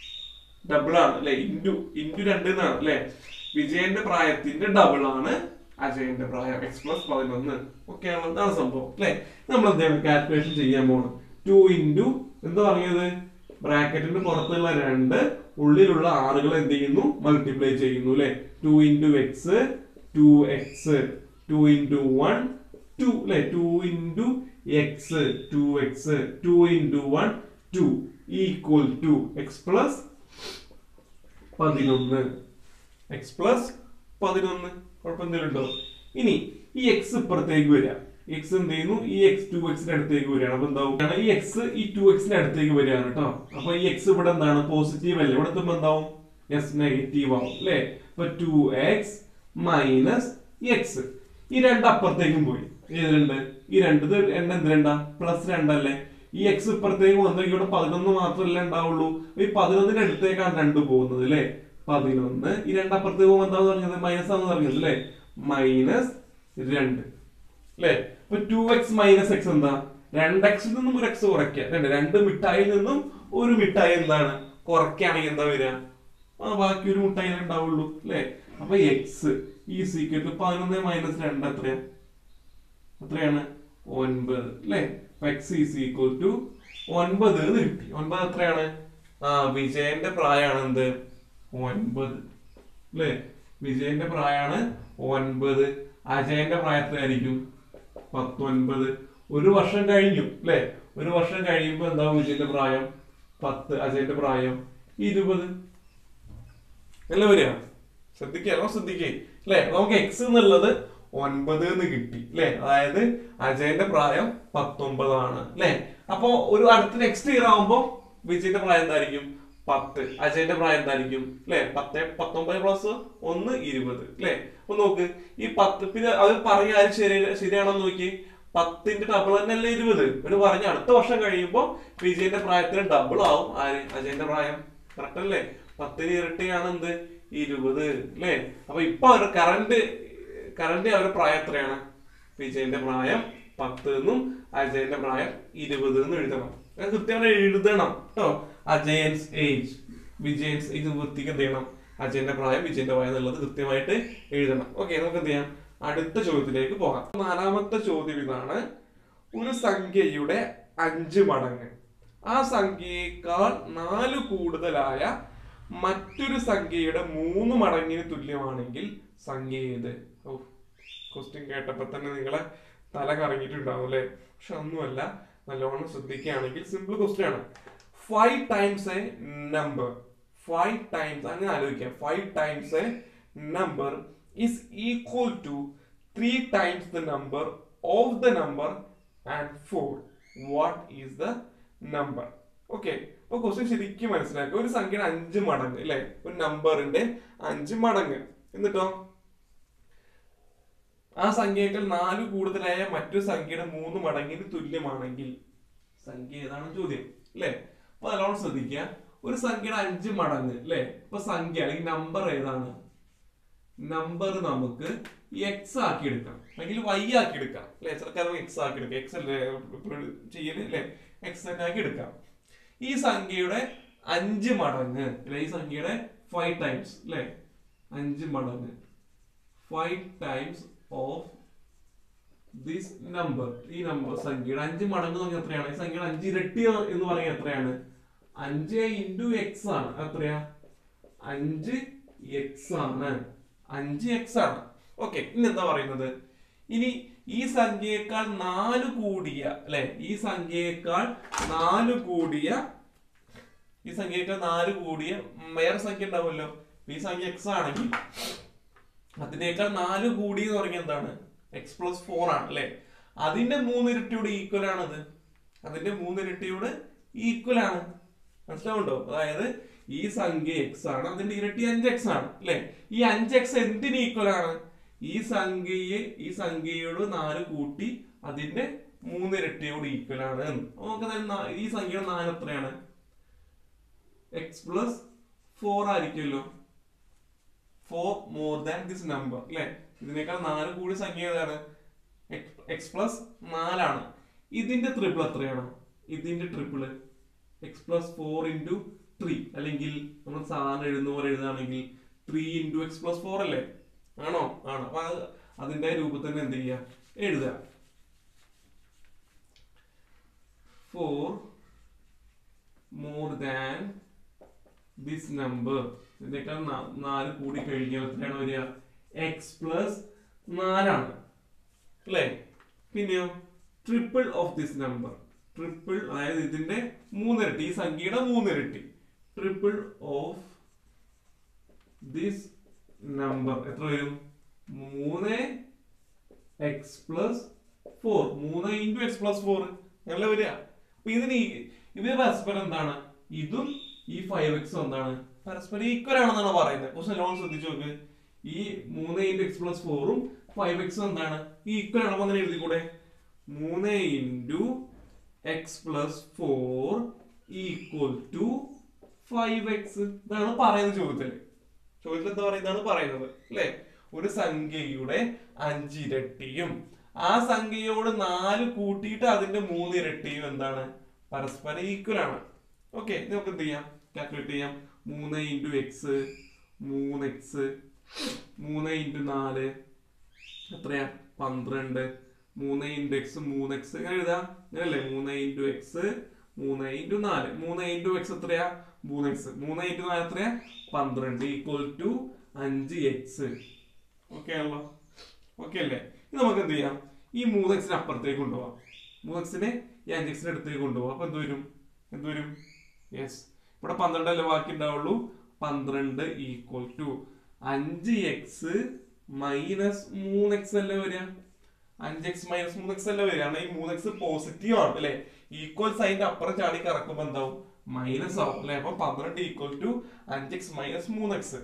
ഡബിൾ ആണ് അല്ലെ ഇൻറ്റു ഇൻറ്റു രണ്ട് എന്നാണ് അല്ലെ വിജയന്റെ പ്രായത്തിന്റെ ഡബിൾ ആണ് അജയന്റെ പ്രായം എക്സ് പ്ലസ് പതിനൊന്ന് ഓക്കെ ആണ് അതാണ് സംഭവം അല്ലെ നമ്മൾ എന്താണ് കാൽക്കുലേഷൻ ചെയ്യാൻ പോകണം ടു ഇൻറ്റു എന്താ പറഞ്ഞത് ബ്രാക്കറ്റിന്റെ പുറത്തുള്ള രണ്ട് ഉള്ളിലുള്ള ആറുകൾ എന്ത് ചെയ്യുന്നു മൾട്ടിപ്ലൈ ചെയ്യുന്നു അല്ലെ two into x two x two into one two അല്ലെ two into x two x two into one two equal to x plus പതിനൊന്ന് എക്സ് പ്ലസ് പതിനൊന്ന് കുഴപ്പം എന്തെങ്കിലും ഉണ്ടോ ഇനി ഈ എക്സ് ഇപ്പുറത്തേക്ക് വരിക എക്സ് എന്ത് ചെയ്യുന്നു ഈ എക്സ് ടു എക്സിന്റെ അടുത്തേക്ക് വരികയാണ് അപ്പൊ എന്താവും കാരണം ഈ എക്സ് ഈ ടു എക്സിന്റെ അടുത്തേക്ക് വരികയാണ് കേട്ടോ അപ്പൊ ഈ എക്സ് ഇവിടെ എന്താണ് പോസിറ്റീവ് അല്ലേ ഇവിടെ എത്തുമ്പോ എന്താവും എസ് നെഗറ്റീവ് ആവും അല്ലേ അപ്പൊ ടു എക്സ് മൈനസ് എക്സ് ഈ രണ്ട് അപ്പുറത്തേക്കും പോയി ഏത് രണ്ട് ഈ രണ്ട് ഇത് രണ്ട് എന്ത് രണ്ടാ പ്ലസ് രണ്ടല്ലേ ഈ എക്സ് ഇപ്പുറത്തേക്ക് വന്നെങ്കിൽ ഇവിടെ പതിനൊന്ന് മാത്രമല്ലേ ഉണ്ടാവുള്ളൂ ഈ പതിനൊന്നിന്റെ അടുത്തേക്കാണ് രണ്ട് പോകുന്നത് അല്ലേ പതിനൊന്ന് ഈ രണ്ട് അപ്പുറത്തേക്ക് പോകുമ്പോൾ എന്താന്ന് പറഞ്ഞത് മൈനസ് ആണെന്ന് പറഞ്ഞത് അല്ലേ മൈനസ് രണ്ട് അല്ലേ ഇപ്പൊ ടു എക്സ് മൈനസ് എക്സ് എന്താ രണ്ട് എക്സിൽ നിന്നും ഒരു എക്സ് കുറയ്ക്കുക രണ്ട് രണ്ട് മിഠായിൽ നിന്നും ഒരു മിഠായി എന്താണ് കുറയ്ക്കുകയാണെങ്കിൽ എന്താ വരിക ആ ബാക്കി ഒരു മിഠായി ഉണ്ടാവുള്ളൂ അല്ലേ അപ്പൊ എക്സ് ഈ സീക്രട്ട് പതിനൊന്ന് മൈനസ് രണ്ട് എത്രയാ എത്രയാണ് ഒൻപത് അല്ലേ എക്സ് ഈസ് ഈക്വൽ ടു ഒൻപത് എന്ന് കിട്ടി ഒൻപത് എത്രയാണ് ആ വിജയന്റെ പ്രായമാണ് എന്ത് ഒൻപത് അല്ലേ വിജയന്റെ പ്രായമാണ് ഒൻപത് അജയന്റെ പ്രായം എത്രയായിരിക്കും പത്തൊൻപത് ഒരു വർഷം കഴിഞ്ഞു അല്ലേ ഒരു വർഷം കഴിയുമ്പോ എന്താവും വിജയന്റെ പ്രായം പത്ത് അജയന്റെ പ്രായം ഇരുപത് അല്ല വരിക ശ്രദ്ധിക്കുക നല്ലോണം ശ്രദ്ധിക്കേ അല്ലെ നമുക്ക് എക്സ് എന്നുള്ളത് ഒൻപത് എന്ന് കിട്ടി അല്ലെ അതായത് അജയന്റെ പ്രായം പത്തൊമ്പതാണ് അല്ലെ അപ്പോ ഒരു അടുത്ത നെക്സ്റ്റ് ഇയർ ആവുമ്പോ വിജയന്റെ പ്രായം എന്തായിരിക്കും പത്ത് അജയന്റെ പ്രായം എന്തായിരിക്കും അല്ലെ പത്ത് പത്തൊമ്പത് പ്ലസ് ഒന്ന് ഇരുപത് അല്ലെ അപ്പൊ നോക്ക് ഈ പത്ത് പിന്നെ അത് പറഞ്ഞ ആര് ശരി ശരിയാണെന്ന് നോക്കി പത്തിന്റെ ഡബിൾ തന്നെയല്ലേ ഇരുപത് ഒരു പറഞ്ഞ അടുത്ത വർഷം കഴിയുമ്പോ വിജയന്റെ പ്രായത്തിന് ഡബിൾ ആവും ആര് അജയന്റെ പ്രായം കറക്റ്റ് അല്ലേ പത്തിന് ഇരട്ടിയാണ് എന്ത് ഇരുപത് അല്ലേ അപ്പൊ ഇപ്പൊ അവരുടെ കറണ്ട് കറണ്ട് അവരുടെ പ്രായം എത്രയാണ് വിജയന്റെ പ്രായം പത്ത് എന്നും അജയന്റെ പ്രായം ഇരുപത് എന്നും എഴുതണം അത് കൃത്യമായി എഴുതണം കേട്ടോ അജയൻസ് ഏജ് വിജയൻസ് ഏജ് വൃത്തിക്ക് എന്ത് ചെയ്യണം അജയന്റെ പ്രായം വിജയന്റെ പ്രായം എന്നുള്ളത് കൃത്യമായിട്ട് എഴുതണം ഓക്കെ നമുക്ക് എന്ത് ചെയ്യാം അടുത്ത ചോദ്യത്തിലേക്ക് പോകാം നാലാമത്തെ ചോദ്യം ഇതാണ് ഒരു സംഖ്യയുടെ അഞ്ച് മടങ്ങ് ആ സംഖ്യയേക്കാൾ നാല് കൂടുതലായ മറ്റൊരു സംഖ്യയുടെ മൂന്ന് മടങ്ങിന് തുല്യമാണെങ്കിൽ സംഖ്യ ഏത് ഓ ക്വസ്റ്റ്യൻ കേട്ടപ്പോ തന്നെ നിങ്ങളെ തല കറങ്ങിയിട്ടുണ്ടാവും അല്ലെ പക്ഷെ ഒന്നുമല്ല നല്ലോണം ശ്രദ്ധിക്കുകയാണെങ്കിൽ സിമ്പിൾ ക്വസ്റ്റ്യൻ ആണ് five times a number five times അങ്ങനെ ആലോചിക്കാം five times a number is equal to 3 times the number of the number and 4 what is the number okay അപ്പൊ ക്വസ്റ്റ്യൻ ശരിക്കും മനസ്സിലാക്കുക ഒരു സംഖ്യയുടെ അഞ്ച് മടങ്ങ് അല്ലെ ഒരു നമ്പറിന്റെ അഞ്ച് മടങ്ങ് എന്നിട്ടോ ആ സംഖ്യയേക്കാൾ നാല് കൂടുതലായ മറ്റൊരു സംഖ്യയുടെ മൂന്ന് മടങ്ങിന് തുല്യമാണെങ്കിൽ സംഖ്യ ഏതാണ് ചോദ്യം അല്ലെ അപ്പൊ നല്ലോണം ശ്രദ്ധിക്കുക ഒരു സംഖ്യയുടെ അഞ്ച് മടങ്ങ് അല്ലെ ഇപ്പൊ സംഖ്യ അല്ലെങ്കിൽ നമ്പർ ഏതാണ് നമ്പർ നമുക്ക് എക്സ് ആക്കി എടുക്കാം അല്ലെങ്കിൽ വൈ ആക്കി എടുക്കാം അല്ലെ ചിലക്കാരും എക്സ് ആക്കി എടുക്കാം എക്സ് അല്ലേ ചെയ്യല് അല്ലെ എക്സ് തന്നെ ആക്കി എടുക്കാം ഈ സംഖ്യയുടെ അഞ്ച് മടങ്ങ് അല്ലെ ഈ സംഖ്യയുടെ ഫൈവ് ടൈംസ് അല്ലെ അഞ്ച് മടങ്ങ് five times of this number ഈ നമ്പർ സംഖ്യയുടെ അഞ്ച് മടങ്ങ് എന്ന് പറഞ്ഞാൽ എത്രയാണ് ഈ സംഖ്യയുടെ അഞ്ച് ഇരട്ടി എന്ന് പറഞ്ഞാൽ എത്രയാണ് അഞ്ച് ഇൻറ്റു എക്സ് ആണ് എത്രയാ അഞ്ച് എക്സ് ആണ് അഞ്ച് എക്സ് ആണ് ഓക്കെ ഇനി എന്താ പറയുന്നത് ഇനി ഈ സംഖ്യയേക്കാൾ നാല് കൂടിയ അല്ലെ ഈ സംഖ്യയേക്കാൾ നാല് കൂടിയ ഈ സംഖ്യയേക്കാൾ നാല് കൂടിയ വേറെ സംഖ്യ ഉണ്ടാവുമല്ലോ ഈ സംഖ്യ എക്സ് ആണെങ്കിൽ അതിനേക്കാൾ നാല് കൂടി എന്ന് പറഞ്ഞാൽ എന്താണ് എക്സ് പ്ലസ് ഫോർ ആണ് അല്ലെ അതിന്റെ മൂന്നിരട്ടിയോട് ഈക്വൽ ആണത് അതിന്റെ മൂന്നിരട്ടിയോട് ഈക്വൽ ആണ് മനസ്സിലാവുണ്ടോ അതായത് ഈ സംഖ്യ എക്സ് ആണ് അതിന്റെ ഇരട്ടി അഞ്ച് എക്സ് ആണ് അല്ലെ ഈ അഞ്ച് എക്സ് എന്തിന് ഈക്വൽ ആണ് ഈ സംഖ്യയെ ഈ സംഖ്യയോട് നാല് കൂട്ടി അതിന്റെ മൂന്നിരട്ടിയോട് ഈക്വൽ ആണ് എന്ന്. അപ്പൊ നമുക്ക് അതായത് നാ- ഈ സംഖ്യയുടെ നാല് എത്രയാണ് എക്സ് പ്ലസ് ഫോർ ആയിരിക്കുമല്ലോ four more than this number അല്ലെ ഇതിനേക്കാൾ നാല് കൂടി സംഖ്യ ഏതാണ് എക്സ് പ്ലസ് നാലാണ് ഇതിന്റെ ട്രിപ്പിൾ എത്രയാണ് ഇതിന്റെ triple x plus four into three അല്ലെങ്കിൽ നമ്മൾ സാധാരണ എഴുതുന്ന പോലെ എഴുതുകയാണെങ്കിൽ three into x plus four അല്ലേ ആണോ ആണ് അപ്പൊ അത് അതിന്റെ രൂപത്തിൽ തന്നെ എന്ത് ചെയ്യുക എഴുതുക four more than this number ഇതിനേക്കാൾ നാ- നാല് കൂടി കഴിഞ്ഞാൽ എത്രയാണ് വരിക എക്സ് പ്ലസ് നാലാണ് അല്ലേ പിന്നെയോ triple of this number triple അതായത് ഇതിന്റെ മൂന്നിരട്ടി ഈ സംഖ്യയുടെ മൂന്നിരട്ടി ട്രിപ്പിൾ ഓഫ് ദിസ് നമ്പർ എത്ര വരും മൂന്ന് എക്സ് പ്ലസ് ഫോർ മൂന്ന് ഇൻറ്റു എക്സ് പ്ലസ് ഫോർ നല്ല വരിക അപ്പൊ ഇതിന് ഈ- ഇത് പരസ്പരം എന്താണ് ഇതും ഈ ഫൈവ് എക്സും എന്താണ് പരസ്പരം ഈക്വൽ ആണെന്നാണ് പറയുന്നത് കുറച്ച് നല്ലോണം ശ്രദ്ധിച്ചു നോക്ക് ഈ മൂന്ന് ഇൻറ്റു എക്സ് പ്ലസ് ഫോറും ഫൈവ് എക്സും എന്താണ് ഈക്വൽ ആണെന്ന് അങ്ങനെ എഴുതിക്കൂടെ മൂന്ന് into x plus four equal to five x ഇതാണ് പറയുന്നത് ചോദ്യത്തില് ചോദ്യത്തിൽ എന്താ പറയുന്നതാണ് പറയുന്നത് അല്ലേ ഒരു സംഖ്യയുടെ അഞ്ചിരട്ടിയും ആ സംഖ്യയോട് നാല് കൂട്ടിയിട്ട് അതിന്റെ മൂന്ന് ഇരട്ടിയും എന്താണ് പരസ്പരം ഈക്വൽ ആണ് ഓക്കെ നമുക്ക് എന്ത് ചെയ്യാം കാൽക്കുലേറ്റ് ചെയ്യാം മൂന്ന് ഇൻറ്റു എക്സ് മൂന്ന് എക്സ് മൂന്ന് ഇൻറ്റു നാല് എത്രയാ പന്ത്രണ്ട് മൂന്ന് ഇൻറ്റു എക്സ് മൂന്ന് എക്സ് ഇങ്ങനെ എഴുതാം ഇങ്ങനല്ലേ മൂന്ന് ഇൻറ്റു എക്സ് മൂന്ന് ഇൻറ്റു നാല് മൂന്ന് ഇൻറ്റു എക്സ് എത്രയാ മൂന്ന് എക്സ് മൂന്ന് ഇൻറ്റു നാല് എത്രയാ പന്ത്രണ്ട് ഈക്വൽ ടു അഞ്ച് എക്സ് ഓക്കെ ആണല്ലോ ഓക്കെ അല്ലേ ഇത് നമുക്ക് എന്ത് ചെയ്യാം ഈ മൂന്ന് എക്സിന് അപ്പുറത്തേക്ക് കൊണ്ടുപോകാം മൂന്ന് എക്സിനെ ഈ അഞ്ച് എക്സിന് അടുത്തേക്ക് കൊണ്ടുപോകാം അപ്പൊ എന്ത് വരും എന്ത് വരും യെസ് ഇവിടെ പന്ത്രണ്ടല്ലേ ബാക്കി ഉണ്ടാവുള്ളൂ പന്ത്രണ്ട് ഈക്വൽ ടു അഞ്ച് എക്സ് മൈനസ് മൂന്ന് എക്സ് അല്ലേ വരിക അഞ്ച് എക്സ് മൈനസ് മൂന്ന് എക്സ് അല്ലേ വരിക കാരണം ഈ മൂന്ന് എക്സ് പോസിറ്റീവ് ആണ് അല്ലെ ഈക്വൽ സൈൻ്റെ അപ്പുറം ചാടി കറക്കുമ്പോൾ എന്താവും മൈനസ് ആവും അല്ലെ അപ്പൊ പന്ത്രണ്ട് ഈക്വൽ ടു അഞ്ച് എക്സ് മൈനസ് മൂന്ന് എക്സ്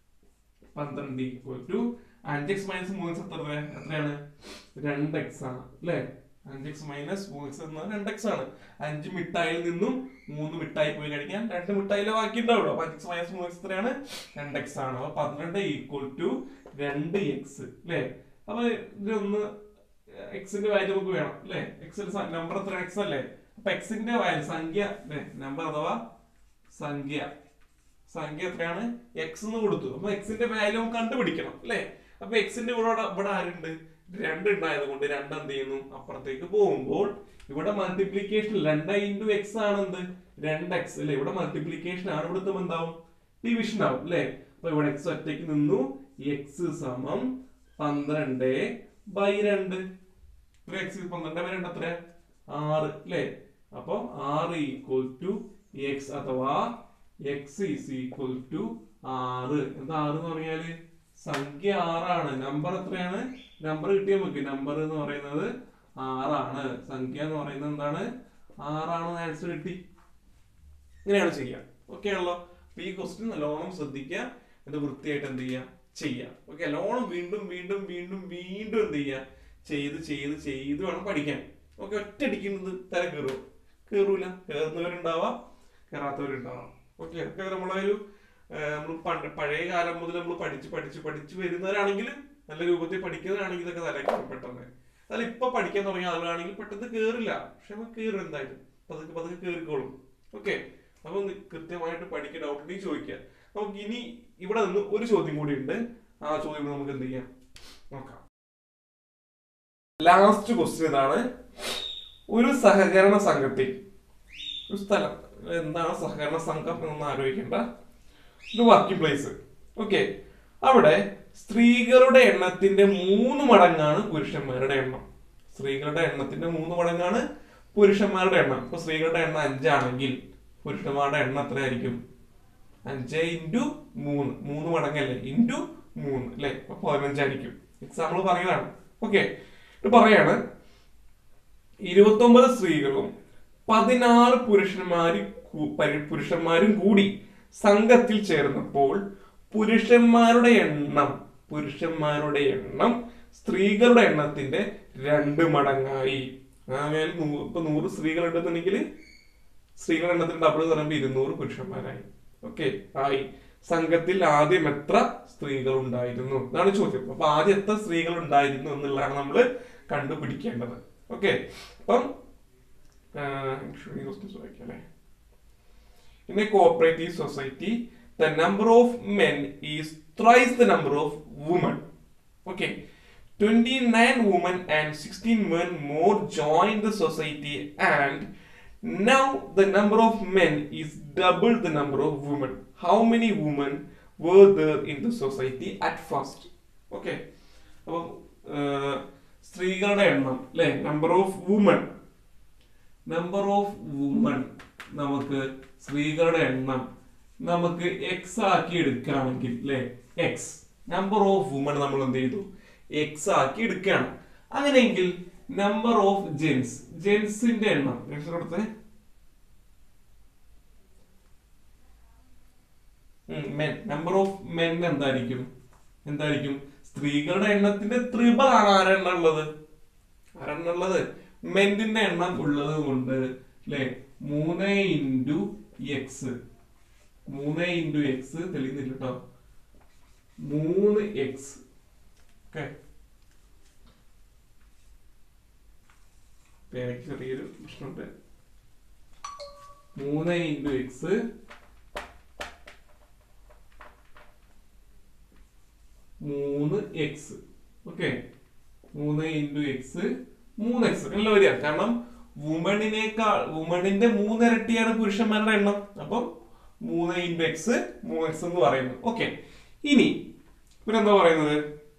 പന്ത്രണ്ട് ഈക്വൽ ടു അഞ്ച് എക്സ് മൈനസ് മൂന്ന് എക്സ് എത്ര രൂപ? എത്രയാണ് രണ്ട് എക്സ് ആണ് അല്ലെ അഞ്ച് എക്സ് മൈനസ് മൂന്ന് എക്സ് എന്നത് രണ്ട് എക്സ് ആണ് അഞ്ച് മിഠായിൽ നിന്നും മൂന്ന് മിഠായി പോയി കഴിക്കാൻ രണ്ട് മിഠായിലെ ബാക്കി ഉണ്ടാവുള്ളൂ അപ്പൊ അഞ്ച് എക്സ് മൈനസ് മൂന്ന് എക്സ് എത്രയാണ് രണ്ട് എക്സ് ആണ് അപ്പൊ പന്ത്രണ്ട് ഈക്വൽ ടു രണ്ട് എക്സ് അല്ലെ അപ്പൊ ഇതിലൊന്ന് എക്സിന്റെ വാല്യൂ നമുക്ക് വേണം അല്ലെ എക്സിന്റെ നമ്പർ എത്ര എക്സ് അല്ലേ അപ്പൊ എക്സിന്റെ വാല്യൂ സംഖ്യ അല്ലെ നമ്പർ അഥവാ സംഖ്യ സംഖ്യ എത്രയാണ് എക്സ് എന്ന് കൊടുത്തു അപ്പൊ എക്സിന്റെ വാല്യൂ നമുക്ക് കണ്ടുപിടിക്കണം അല്ലെ അപ്പൊ എക്സിന്റെ കൂടെ ഇവിടെ- ഇവിടെ ആരുണ്ട് രണ്ട് ഉണ്ടായത് കൊണ്ട് രണ്ട് എന്ത് ചെയ്യുന്നു അപ്പുറത്തേക്ക് പോകുമ്പോൾ ഇവിടെ മൾട്ടിപ്ലിക്കേഷൻ രണ്ട് ഇൻറ്റു എക്സ് ആണ് എന്ത് രണ്ട് എക്സ് അല്ലെ ഇവിടെ മൾട്ടിപ്ലിക്കേഷൻ ആണ് ഇവിടുത്തെ എന്താവും ഡിവിഷൻ ആവും അല്ലെ അപ്പൊ ഇവിടെ എക്സ് ഒറ്റയ്ക്ക് നിന്നു എക്സ് സമം പന്ത്രണ്ട് ബൈ രണ്ട് എക്സ് പന്ത്രണ്ട് ബൈ രണ്ട് എത്ര ആറ് അല്ലെ അപ്പൊ ആറ് ഈക്വൽ ടു എക്സ് അഥവാ എക്സ് ഈസ് ഈക്വൽ ടു ആറ് എന്താ ആറ് എന്ന് പറഞ്ഞാല് സംഖ്യ ആറാണ് നമ്പർ എത്രയാണ് നമ്പർ കിട്ടിയാൽ നമുക്ക് നമ്പർ എന്ന് പറയുന്നത് ആറാണ് സംഖ്യ എന്ന് പറയുന്നത് എന്താണ് ആറാണ് ആൻസർ കിട്ടി ഇങ്ങനെയാണ് ചെയ്യുക ഓക്കെ ആണല്ലോ അപ്പൊ ഈ ക്വസ്റ്റ്യൻ നല്ലോണം ശ്രദ്ധിക്കുക ഇത് വൃത്തിയായിട്ട് എന്ത് ചെയ്യുക ചെയ്യാം ഓക്കെ നല്ലോണം വീണ്ടും വീണ്ടും വീണ്ടും വീണ്ടും എന്ത് ചെയ്യുക ചെയ്ത് ചെയ്ത് ചെയ്ത് വേണം പഠിക്കാൻ ഓക്കെ ഒറ്റയടിക്കുന്നത് തല കയറുമോ കയറൂല കയറുന്നവരുണ്ടാവാം കയറാത്തവരുണ്ടാവാം ഓക്കെ ഒക്കെ നമ്മളെ ഒരു നമ്മൾ പണ്ട് പഴയ കാലം മുതൽ നമ്മൾ പഠിച്ച് പഠിച്ച് പഠിച്ച് വരുന്നവരാണെങ്കിൽ നല്ല രൂപത്തിൽ പഠിക്കുന്നവരാണെങ്കിൽ ഇതൊക്കെ തല കയറും പെട്ടെന്ന് എന്നാൽ ഇപ്പൊ പഠിക്കാൻ തുടങ്ങിയ ആളുകളാണെങ്കിൽ പെട്ടെന്ന് കയറില്ല പക്ഷെ നമുക്ക് കയറും എന്തായാലും പതുക്കെ പതുക്കെ കയറിക്കോളും ഓക്കെ അപ്പൊ ഒന്ന് കൃത്യമായിട്ട് പഠിക്കുക ഡൗട്ട് ഉണ്ടെങ്കിൽ ചോദിക്കുക നമുക്ക് ഇനി ഇവിടെ നിന്ന് ഒരു ചോദ്യം കൂടി ഉണ്ട് ആ ചോദ്യം കൂടി നമുക്ക് എന്ത് ചെയ്യാം നോക്കാം ലാസ്റ്റ് ക്വസ്റ്റ്യൻ ഇതാണ് ഒരു സഹകരണ സംഘത്തിൽ ഒരു സ്ഥലം എന്താണ് സഹകരണ സംഘം എന്നൊന്നും ആലോചിക്കേണ്ട ഒരു വർക്കിംഗ് പ്ലേസ് ഓക്കെ അവിടെ സ്ത്രീകളുടെ എണ്ണത്തിന്റെ മൂന്ന് മടങ്ങാണ് പുരുഷന്മാരുടെ എണ്ണം സ്ത്രീകളുടെ എണ്ണത്തിന്റെ മൂന്ന് മടങ്ങാണ് പുരുഷന്മാരുടെ എണ്ണം ഇപ്പൊ സ്ത്രീകളുടെ എണ്ണം അഞ്ചാണെങ്കിൽ പുരുഷന്മാരുടെ എണ്ണം എത്രയായിരിക്കും അഞ്ച് ഇൻറ്റു മൂന്ന് മൂന്ന് മടങ്ങല്ലേ ഇൻറ്റു മൂന്ന് അല്ലെ അപ്പൊ പതിനഞ്ചായിരിക്കും എക്സാമ്പിൾ പറയുന്നതാണ് ഓക്കെ ഇത് പറയാണ് ഇരുപത്തൊമ്പത് സ്ത്രീകളും പതിനാറ് പുരുഷന്മാരും കൂ- പരി- പുരുഷന്മാരും കൂടി സംഘത്തിൽ ചേർന്നപ്പോൾ പുരുഷന്മാരുടെ എണ്ണം പുരുഷന്മാരുടെ എണ്ണം സ്ത്രീകളുടെ എണ്ണത്തിന്റെ രണ്ട് മടങ്ങായി ആകയാൽ നൂ- ഇപ്പൊ നൂറ് സ്ത്രീകൾ ഉണ്ടെന്നുണ്ടെങ്കിൽ സ്ത്രീകളുടെ എണ്ണത്തിന് ഡബിൾ പറയുമ്പോൾ ഇരുന്നൂറ് പുരുഷന്മാരായി ഓക്കെ ആയി സംഘത്തിൽ ആദ്യം എത്ര സ്ത്രീകൾ ഉണ്ടായിരുന്നു ഇതാണ് ചോദ്യം അപ്പൊ ആദ്യം എത്ര സ്ത്രീകൾ ഉണ്ടായിരുന്നു എന്നുള്ളതാണ് നമ്മൾ കണ്ടുപിടിക്കേണ്ടത് ഓക്കെ അപ്പം വായിക്കാം In a cooperative society, the number of men is thrice the number of women. Okay. 29 women and 16 men more join the society and now the number of men is double the number of women. How many women were there in the society at first? Okay. അപ്പം ഏർ, സ്ത്രീകളുടെ എണ്ണം അല്ലെ number of woman number of woman നമുക്ക് സ്ത്രീകളുടെ എണ്ണം നമുക്ക് എക്സ് ആക്കി എടുക്കുകയാണെങ്കിൽ അല്ലെ എക്സ് നമ്പർ ഓഫ് വുമൺ നമ്മൾ എന്ത് ചെയ്തു എക്സ് ആക്കി എടുക്കുകയാണ് അങ്ങനെയെങ്കിൽ നമ്പർ ഓഫ് ജെൻസ് ജെൻസിന്റെ എണ്ണം ജെൻസ് കൊടുത്തേ മെൻ നമ്പർ ഓഫ് മെൻ എന്തായിരിക്കും എന്തായിരിക്കും സ്ത്രീകളുടെ എണ്ണത്തിന്റെ ത്രിബിൾ ആണ് ആരെണ്ണം ഉള്ളത് ആരെണ്ണം ഉള്ളത് മെന്റിന്റെ എണ്ണം ഉള്ളത് കൊണ്ട് അല്ലെ മൂന്ന് ഇൻറ്റു എക്സ് മൂന്ന് ഇൻറ്റു എക്സ് തെളിയുന്നില്ല കേട്ടോ മൂന്ന് എക്സ് ഓക്കെ പേരയ്ക്ക് ചെറിയൊരു പ്രശ്നമുണ്ട് മൂന്ന് ഇൻറ്റു എക്സ് മൂന്ന് എക്സ് ഓക്കെ മൂന്ന് ഇൻറ്റു എക്സ് മൂന്ന് എക്സ് അല്ല വരിക കാരണം വുമണിനേക്കാൾ വുമണിന്റെ മൂന്നിരട്ടിയാണ് പുരുഷന്മാരുടെ എണ്ണം അപ്പം മൂന്ന് ഇൻറ്റു എക്സ് മൂന്ന് എക്സ് എന്ന് പറയുന്നു ഓക്കെ ഇനി ഇവരെന്താ പറയുന്നത്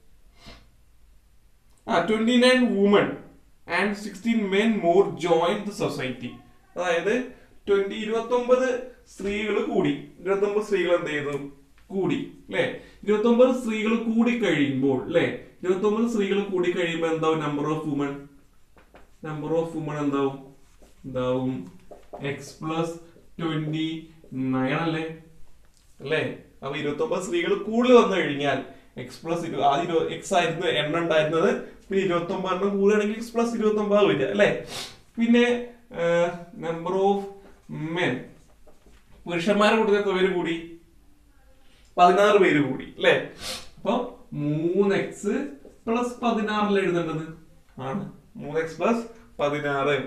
ആ twenty nine woman and sixteen men more join the society അതായത് ട്വന്റി ഇരുപത്തി ഒമ്പത് സ്ത്രീകൾ കൂടി ഇരുപത്തി ഒമ്പത് സ്ത്രീകൾ എന്ത് ചെയ്തു കൂടി അല്ലെ ഇരുപത്തി ഒമ്പത് സ്ത്രീകൾ കൂടി കഴിയുമ്പോൾ അല്ലെ ഇരുപത്തി ഒമ്പത് സ്ത്രീകൾ കൂടി കഴിയുമ്പോൾ എന്താവും number of woman number of woman എന്താവും എന്താവും എക്സ് പ്ലസ് ട്വന്റി നയൻ അല്ലേ അല്ലേ അപ്പൊ ഇരുപത്തി ഒമ്പത് സ്ത്രീകൾ കൂടുതൽ വന്നു കഴിഞ്ഞാൽ എക്സ് പ്ലസ് ആദ്യം എക്സ് ആയിരുന്നു എണ്ണം ഉണ്ടായിരുന്നത് പിന്നെ ഇരുപത്തി ഒമ്പതെണ്ണം കൂടുകയാണെങ്കിൽ എക്സ് പ്ലസ് ഇരുപത്തി ഒമ്പത് വരിക അല്ലേ പിന്നെ നമ്പർ ഓഫ് മെൻ പുരുഷന്മാരെ കൂടുതൽ എത്ര പേര് കൂടി പതിനാറ് പേര് കൂടി അല്ലേ അപ്പൊ മൂന്ന് എക്സ് പ്ലസ് പതിനാറിൽ എഴുതേണ്ടത് ആണ് മൂന്ന് എക്സ് പ്ലസ് പതിനാറ്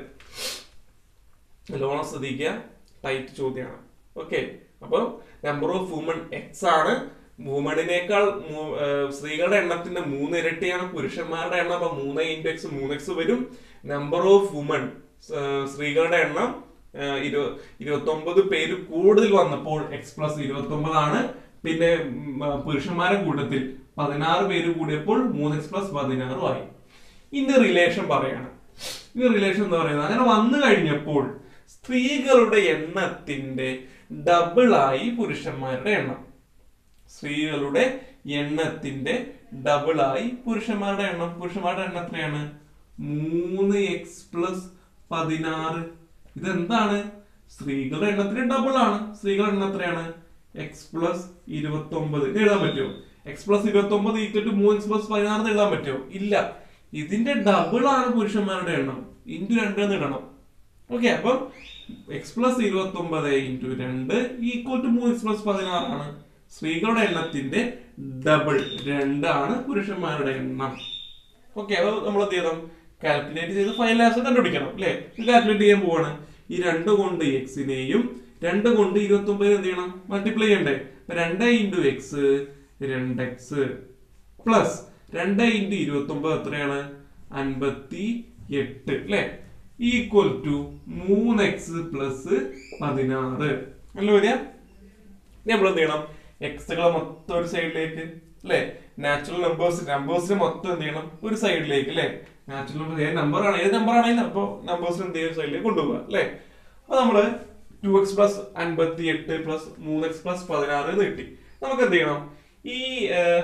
നല്ലോണം ശ്രദ്ധിക്കുക ടൈറ്റ് ചോദ്യമാണ് ഓക്കെ അപ്പം നമ്പർ ഓഫ് വുമൺ എക്സ് ആണ് വുമണിനേക്കാൾ മൂ- ഏർ സ്ത്രീകളുടെ എണ്ണത്തിന്റെ മൂന്ന് ഇരട്ടിയാണ് പുരുഷന്മാരുടെ എണ്ണം അപ്പൊ മൂന്ന് ഇൻറ്റു എക്സ് മൂന്ന് എക്സ് വരും നമ്പർ ഓഫ് വുമൺ സ്ത്രീകളുടെ എണ്ണം ഇരു ഇരുപത്തി ഒമ്പത് പേര് കൂടുതൽ വന്നപ്പോൾ എക്സ് പ്ലസ് ഇരുപത്തി ഒമ്പതാണ് പിന്നെ ഉം, ആ, പുരുഷന്മാരുടെ കൂട്ടത്തിൽ പതിനാറ് പേര് കൂടിയപ്പോൾ മൂന്ന് എക്സ് പ്ലസ് പതിനാറും ആയി ഇതിന്റെ റിലേഷൻ പറയാണ് ഈ റിലേഷൻ എന്താ പറയുന്നത് അങ്ങനെ വന്നു കഴിഞ്ഞപ്പോൾ സ്ത്രീകളുടെ എണ്ണത്തിന്റെ ഡബിൾ ആയി പുരുഷന്മാരുടെ എണ്ണം സ്ത്രീകളുടെ എണ്ണത്തിന്റെ ഡബിൾ ആയി പുരുഷന്മാരുടെ എണ്ണം പുരുഷന്മാരുടെ എണ്ണം എത്രയാണ് മൂന്ന് എക്സ് പ്ലസ് പതിനാറ് ഇതെന്താണ് സ്ത്രീകളുടെ എണ്ണത്തിന് ഡബിൾ ആണ് സ്ത്രീകളുടെ എണ്ണം എത്രയാണ് എക്സ് പ്ലസ് ഇരുപത്തി ഒമ്പത് എഴുതാൻ പറ്റുമോ എക്സ് പ്ലസ് ഇരുപത്തി ഒമ്പത് ഈക്വൽ ടു മൂന്ന് എക്സ് പ്ലസ് പതിനാറ് എഴുതാൻ പറ്റുമോ ഇല്ല ഇതിന്റെ ഡബിൾ ആണ് പുരുഷന്മാരുടെ എണ്ണം ഇൻറ്റു രണ്ട് എന്ന് ഇടണം ഓക്കെ അപ്പം എക്സ് പ്ലസ് ഇരുപത്തി ഒമ്പത് ഇൻറ്റു രണ്ട് ഈക്വൽ ടു മൂന്ന് എക്സ് പ്ലസ് പതിനാറാണ് സ്ത്രീകളുടെ എണ്ണത്തിന്റെ ഡബിൾ രണ്ടാണ് പുരുഷന്മാരുടെ എണ്ണം ഓക്കെ അത് നമ്മൾ എന്ത് ചെയ്യണം കാൽക്കുലേറ്റ് ചെയ്ത് ഫൈനൽ ആൻസർ കണ്ടുപിടിക്കണം അല്ലേ കാൽക്കുലേറ്റ് ചെയ്യാൻ പോവാണ് ഈ രണ്ട് കൊണ്ട് എക്സിനെയും രണ്ട് കൊണ്ട് ഇരുപത്തി ഒമ്പതിന് എന്ത് ചെയ്യണം മൾട്ടിപ്ലൈ ചെയ്യണ്ടേ അപ്പൊ രണ്ട് ഇൻറ്റു എക്സ് രണ്ട് എക്സ് പ്ലസ് രണ്ട് ഇൻറ്റു ഇരുപത്തി ഒമ്പത് എത്രയാണ് അൻപത്തി എട്ട് അല്ലെ ഈക്വൽ ടു മൂന്ന് എക്സ് പ്ലസ് പതിനാറ് അല്ല വരിക നമ്മൾ എന്ത് ചെയ്യണം എക്സുകളെ മൊത്തം ഒരു സൈഡിലേക്ക് അല്ലെ നാച്ചുറൽ നമ്പേഴ്സ് നമ്പേഴ്സിനെ മൊത്തം എന്ത് ചെയ്യണം ഒരു സൈഡിലേക്ക് അല്ലെ നാച്ചുറൽ നമ്പർ ഏത് നമ്പർ ആണ് ഏത് നമ്പർ ആണെങ്കിലും അപ്പൊ നമ്പേഴ്സിനെ എന്ത് ചെയ്യും സൈഡിലേക്ക് കൊണ്ടുപോകുക അല്ലെ അപ്പൊ നമ്മള് ടു എക്സ് പ്ലസ് അൻപത്തി എട്ട് പ്ലസ് മൂന്ന് എക്സ് പ്ലസ് പതിനാറ് എന്ന് കിട്ടി നമുക്ക് എന്ത് ചെയ്യണം ഈ ഏർ,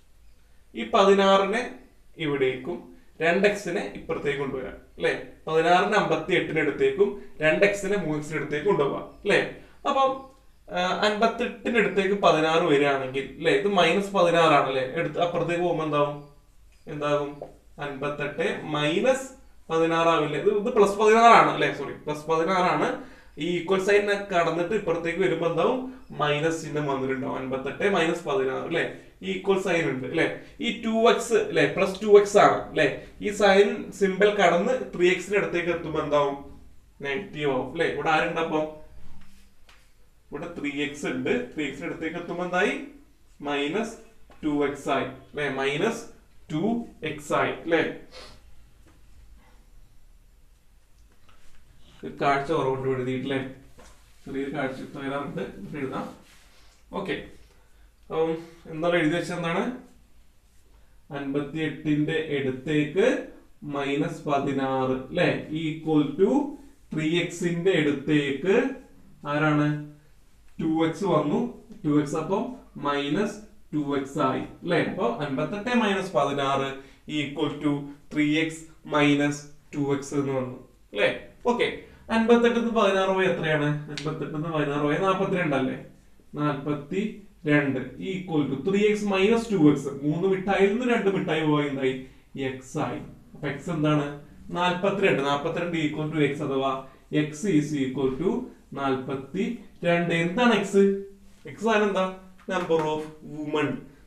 ഈ പതിനാറിനെ ഇവിടേക്കും രണ്ട് എക്സിനെ ഇപ്പുറത്തേക്ക് കൊണ്ടുവരാം അല്ലെ പതിനാറിന് അമ്പത്തി എട്ടിന് അടുത്തേക്കും രണ്ട് എക്സിനെ മൂന്ന് എക്സിന് അടുത്തേക്ക് കൊണ്ടുപോകാം അല്ലെ അപ്പം അൻപത്തെട്ടിന് അടുത്തേക്ക് പതിനാറ് വരികയാണെങ്കിൽ അല്ലെ ഇത് മൈനസ് പതിനാറാണ് അല്ലെ എടുത്ത് അപ്പുറത്തേക്ക് പോകുമ്പോൾ എന്താവും എന്താകും അൻപത്തെട്ട് മൈനസ് പതിനാറാവില്ല ഇത് ഇത് പ്ലസ് പതിനാറാണ് അല്ലെ സോറി പ്ലസ് പതിനാറാണ് ഈ ഈക്വൽ സൈഡിനെ കടന്നിട്ട് ഇപ്പുറത്തേക്ക് വരുമ്പോ എന്താവും മൈനസ് ചിഹ്നം വന്നിട്ടുണ്ടാവും അൻപത്തെട്ട് മൈനസ് പതിനാറ് അല്ലെ ഈക്വൽ സൈൻ ഉണ്ട് അല്ലെ ഈ ടു എക്സ് അല്ലെ പ്ലസ് ടു എക്സ് ആണ് അല്ലെ ഈ സൈൻ സിമ്പിൾ കടന്ന് ത്രീ എക്സിന്റെ അടുത്തേക്ക് എത്തുമ്പോ എന്താവും നെഗറ്റീവ് ആവും അല്ലെ ഇവിടെ ആരുണ്ടപ്പം ഇവിടെ ത്രീ എക്സ് ഉണ്ട് ത്രീ എക്സിന് അടുത്തേക്ക് എത്തുമ്പോ എന്തായി മൈനസ് ടു എക്സ് ആയി അല്ലെ മൈനസ് ടു എക്സ് ആയി അല്ലെ കാഴ്ച കുറവുണ്ട് എഴുതിയിട്ടില്ലേ ചെറിയൊരു കാഴ്ച തകരാറുണ്ട് ഇത് എഴുതാം ഓക്കെ അപ്പം എന്താണ് എഴുതി വെച്ചത് എന്താണ് അൻപത്തി എട്ടിന്റെ അടുത്തേക്ക് മൈനസ് പതിനാറ് അല്ലെ ഈക്വൽ ടു ത്രീ എക്സിന്റെ അടുത്തേക്ക് ആരാണ് ടു എക്സ് വന്നു ടു എക്സ് അപ്പം മൈനസ് ടു എക്സ് ആയി അല്ലെ അപ്പൊ അൻപത്തെട്ട് മൈനസ് പതിനാറ് equal to three x minus two x എന്ന് വന്നു അല്ലെ ഓക്കെ അൻപത്തെട്ടിന്ന് പതിനാറ് പോയി എത്രയാണ് അൻപത്തെട്ടിന്ന് പതിനാറ് പോയി നാൽപ്പത്തിരണ്ട് അല്ലേ നാൽപ്പത്തി രണ്ട് equal to three x minus two x മൂന്ന് മിഠായിൽ നിന്ന് രണ്ട് മിഠായി പോയി എന്തായി എക്സ് ആയി അപ്പൊ എക്സ് എന്താണ് നാൽപ്പത്തിരണ്ട് നാൽപ്പത്തിരണ്ട് ഈക്വൽ ടു എക്സ് അഥവാ എക്സ് ഈസ് ഈക്വൽ ടു നാൽപ്പത്തി രണ്ട് എന്താണ് എക്സ് എക്സ് ആണ് എന്താ നമ്പർ ഓഫ് വുമൺ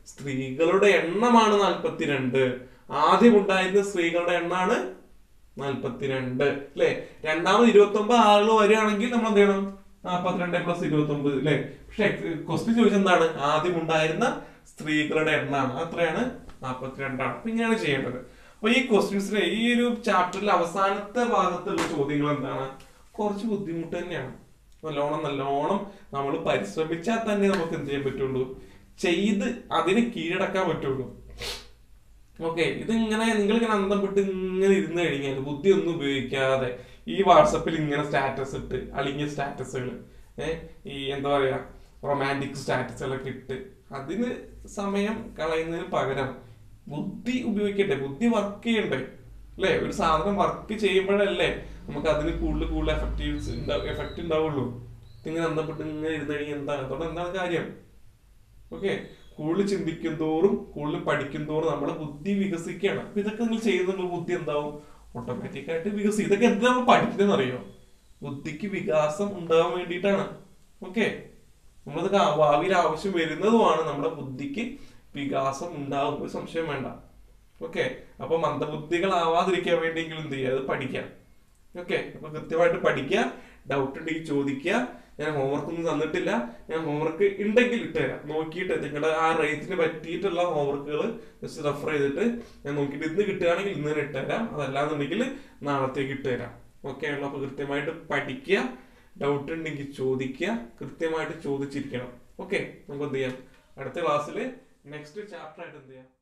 സ്ത്രീകളുടെ എണ്ണമാണ് നാൽപ്പത്തിരണ്ട് ആദ്യം ഉണ്ടായിരുന്ന സ്ത്രീകളുടെ എണ്ണമാണ് നാൽപ്പത്തിരണ്ട് അല്ലെ രണ്ടാമത് ഇരുപത്തി ഒമ്പത് ആളുകൾ വരികയാണെങ്കിൽ നമ്മൾ എന്ത് ചെയ്യണം നാൽപ്പത്തിരണ്ട് പ്ലസ് ഇരുപത്തി ഒമ്പത് അല്ലെ പക്ഷെ ക്വസ്റ്റ്യൻ ചോദിച്ചത് എന്താണ് ആദ്യം ഉണ്ടായിരുന്ന സ്ത്രീകളുടെ എണ്ണമാണ് അത്രയാണ് നാൽപ്പത്തിരണ്ടാണ് അപ്പൊ ഇങ്ങനെയാണ് ചെയ്യേണ്ടത് അപ്പൊ ഈ ക്വസ്റ്റ്യൻസിലെ ഈ ഒരു ചാപ്റ്ററിലെ അവസാനത്തെ ഭാഗത്തുള്ള ചോദ്യങ്ങൾ എന്താണ് കുറച്ച് ബുദ്ധിമുട്ട് തന്നെയാണ് നല്ലോണം നല്ലോണം നമ്മൾ പരിശ്രമിച്ചാൽ തന്നെ നമുക്ക് എന്ത് ചെയ്യാൻ പറ്റുള്ളൂ ചെയ്ത് അതിനെ കീഴടക്കാൻ പറ്റുള്ളൂ ഓക്കെ ഇതിങ്ങനെ നിങ്ങൾ ഇങ്ങനെ അന്തം വിട്ട് ഇങ്ങനെ ഇരുന്ന് കഴിഞ്ഞാൽ ബുദ്ധി ഒന്നും ഉപയോഗിക്കാതെ ഈ വാട്സപ്പിൽ ഇങ്ങനെ സ്റ്റാറ്റസ് ഇട്ട് അളിഞ്ഞ സ്റ്റാറ്റസുകൾ ഏഹ് ഈ എന്താ പറയാ റൊമാൻറ്റിക് സ്റ്റാറ്റസുകളൊക്കെ ഇട്ട് അതിന് സമയം കളയുന്നതിന് പകരം ബുദ്ധി ഉപയോഗിക്കട്ടെ ബുദ്ധി വർക്ക് ചെയ്യണ്ടേ അല്ലേ ഒരു സാധനം വർക്ക് ചെയ്യുമ്പോഴല്ലേ നമുക്ക് അതിന് കൂടുതൽ കൂടുതൽ എഫക്റ്റീവ്സ് എഫക്റ്റ് ഉണ്ടാവുള്ളൂ ഇങ്ങനെ അന്തപ്പെട്ട് ഇങ്ങനെ ഇരുന്ന് കഴിഞ്ഞാൽ എന്താണ് അതുകൊണ്ട് എന്താണ് കാര്യം ഓക്കെ കൂടുതൽ ചിന്തിക്കും തോറും കൂടുതൽ പഠിക്കും തോറും നമ്മുടെ ബുദ്ധി വികസിക്കുകയാണ് അപ്പൊ ഇതൊക്കെ നിങ്ങൾ ചെയ്യുന്ന ബുദ്ധി എന്താവും ഓട്ടോമാറ്റിക് ആയിട്ട് വികസിക്കും ഇതൊക്കെ എന്താ നമ്മൾ പഠിക്കുന്നതെന്ന് അറിയോ ബുദ്ധിക്ക് വികാസം ഉണ്ടാവാൻ വേണ്ടിയിട്ടാണ് ഓക്കെ നമ്മളത് കാ- ഭാവിയിൽ ആവശ്യം വരുന്നതുമാണ് നമ്മുടെ ബുദ്ധിക്ക് വികാസം ഉണ്ടാവും ഒരു സംശയം വേണ്ട ഓക്കെ അപ്പൊ മന്ദബുദ്ധികളാവാതിരിക്കാൻ വേണ്ടിയെങ്കിലും എന്ത് ചെയ്യുക അത് പഠിക്കാം ഓക്കെ അപ്പൊ കൃത്യമായിട്ട് പഠിക്കുക ഡൗട്ട് ഉണ്ടെങ്കിൽ ചോദിക്കുക ഞാൻ ഹോംവർക്ക് ഒന്നും തന്നിട്ടില്ല ഞാൻ ഹോംവർക്ക് ഉണ്ടെങ്കിൽ ഇട്ടുതരാം നോക്കിയിട്ട് നിങ്ങളുടെ ആ റേറ്റിന് പറ്റിയിട്ടുള്ള ഹോംവർക്കുകൾ ജസ്റ്റ് റെഫർ ചെയ്തിട്ട് ഞാൻ നോക്കിയിട്ട് ഇന്ന് കിട്ടുകയാണെങ്കിൽ ഇന്ന് തന്നെ ഇട്ടുതരാം അതല്ലാന്നുണ്ടെങ്കിൽ നാളത്തേക്ക് ഇട്ടുതരാം ഓക്കെ ഉള്ളു അപ്പൊ കൃത്യമായിട്ട് പഠിക്കുക ഡൗട്ട് ഉണ്ടെങ്കിൽ ചോദിക്കുക കൃത്യമായിട്ട് ചോദിച്ചിരിക്കണം ഓക്കെ നമുക്ക് എന്ത് ചെയ്യാം അടുത്ത ക്ലാസ്സിൽ നെക്സ്റ്റ് ചാപ്റ്റർ ആയിട്ട് എന്ത് ചെയ്യാം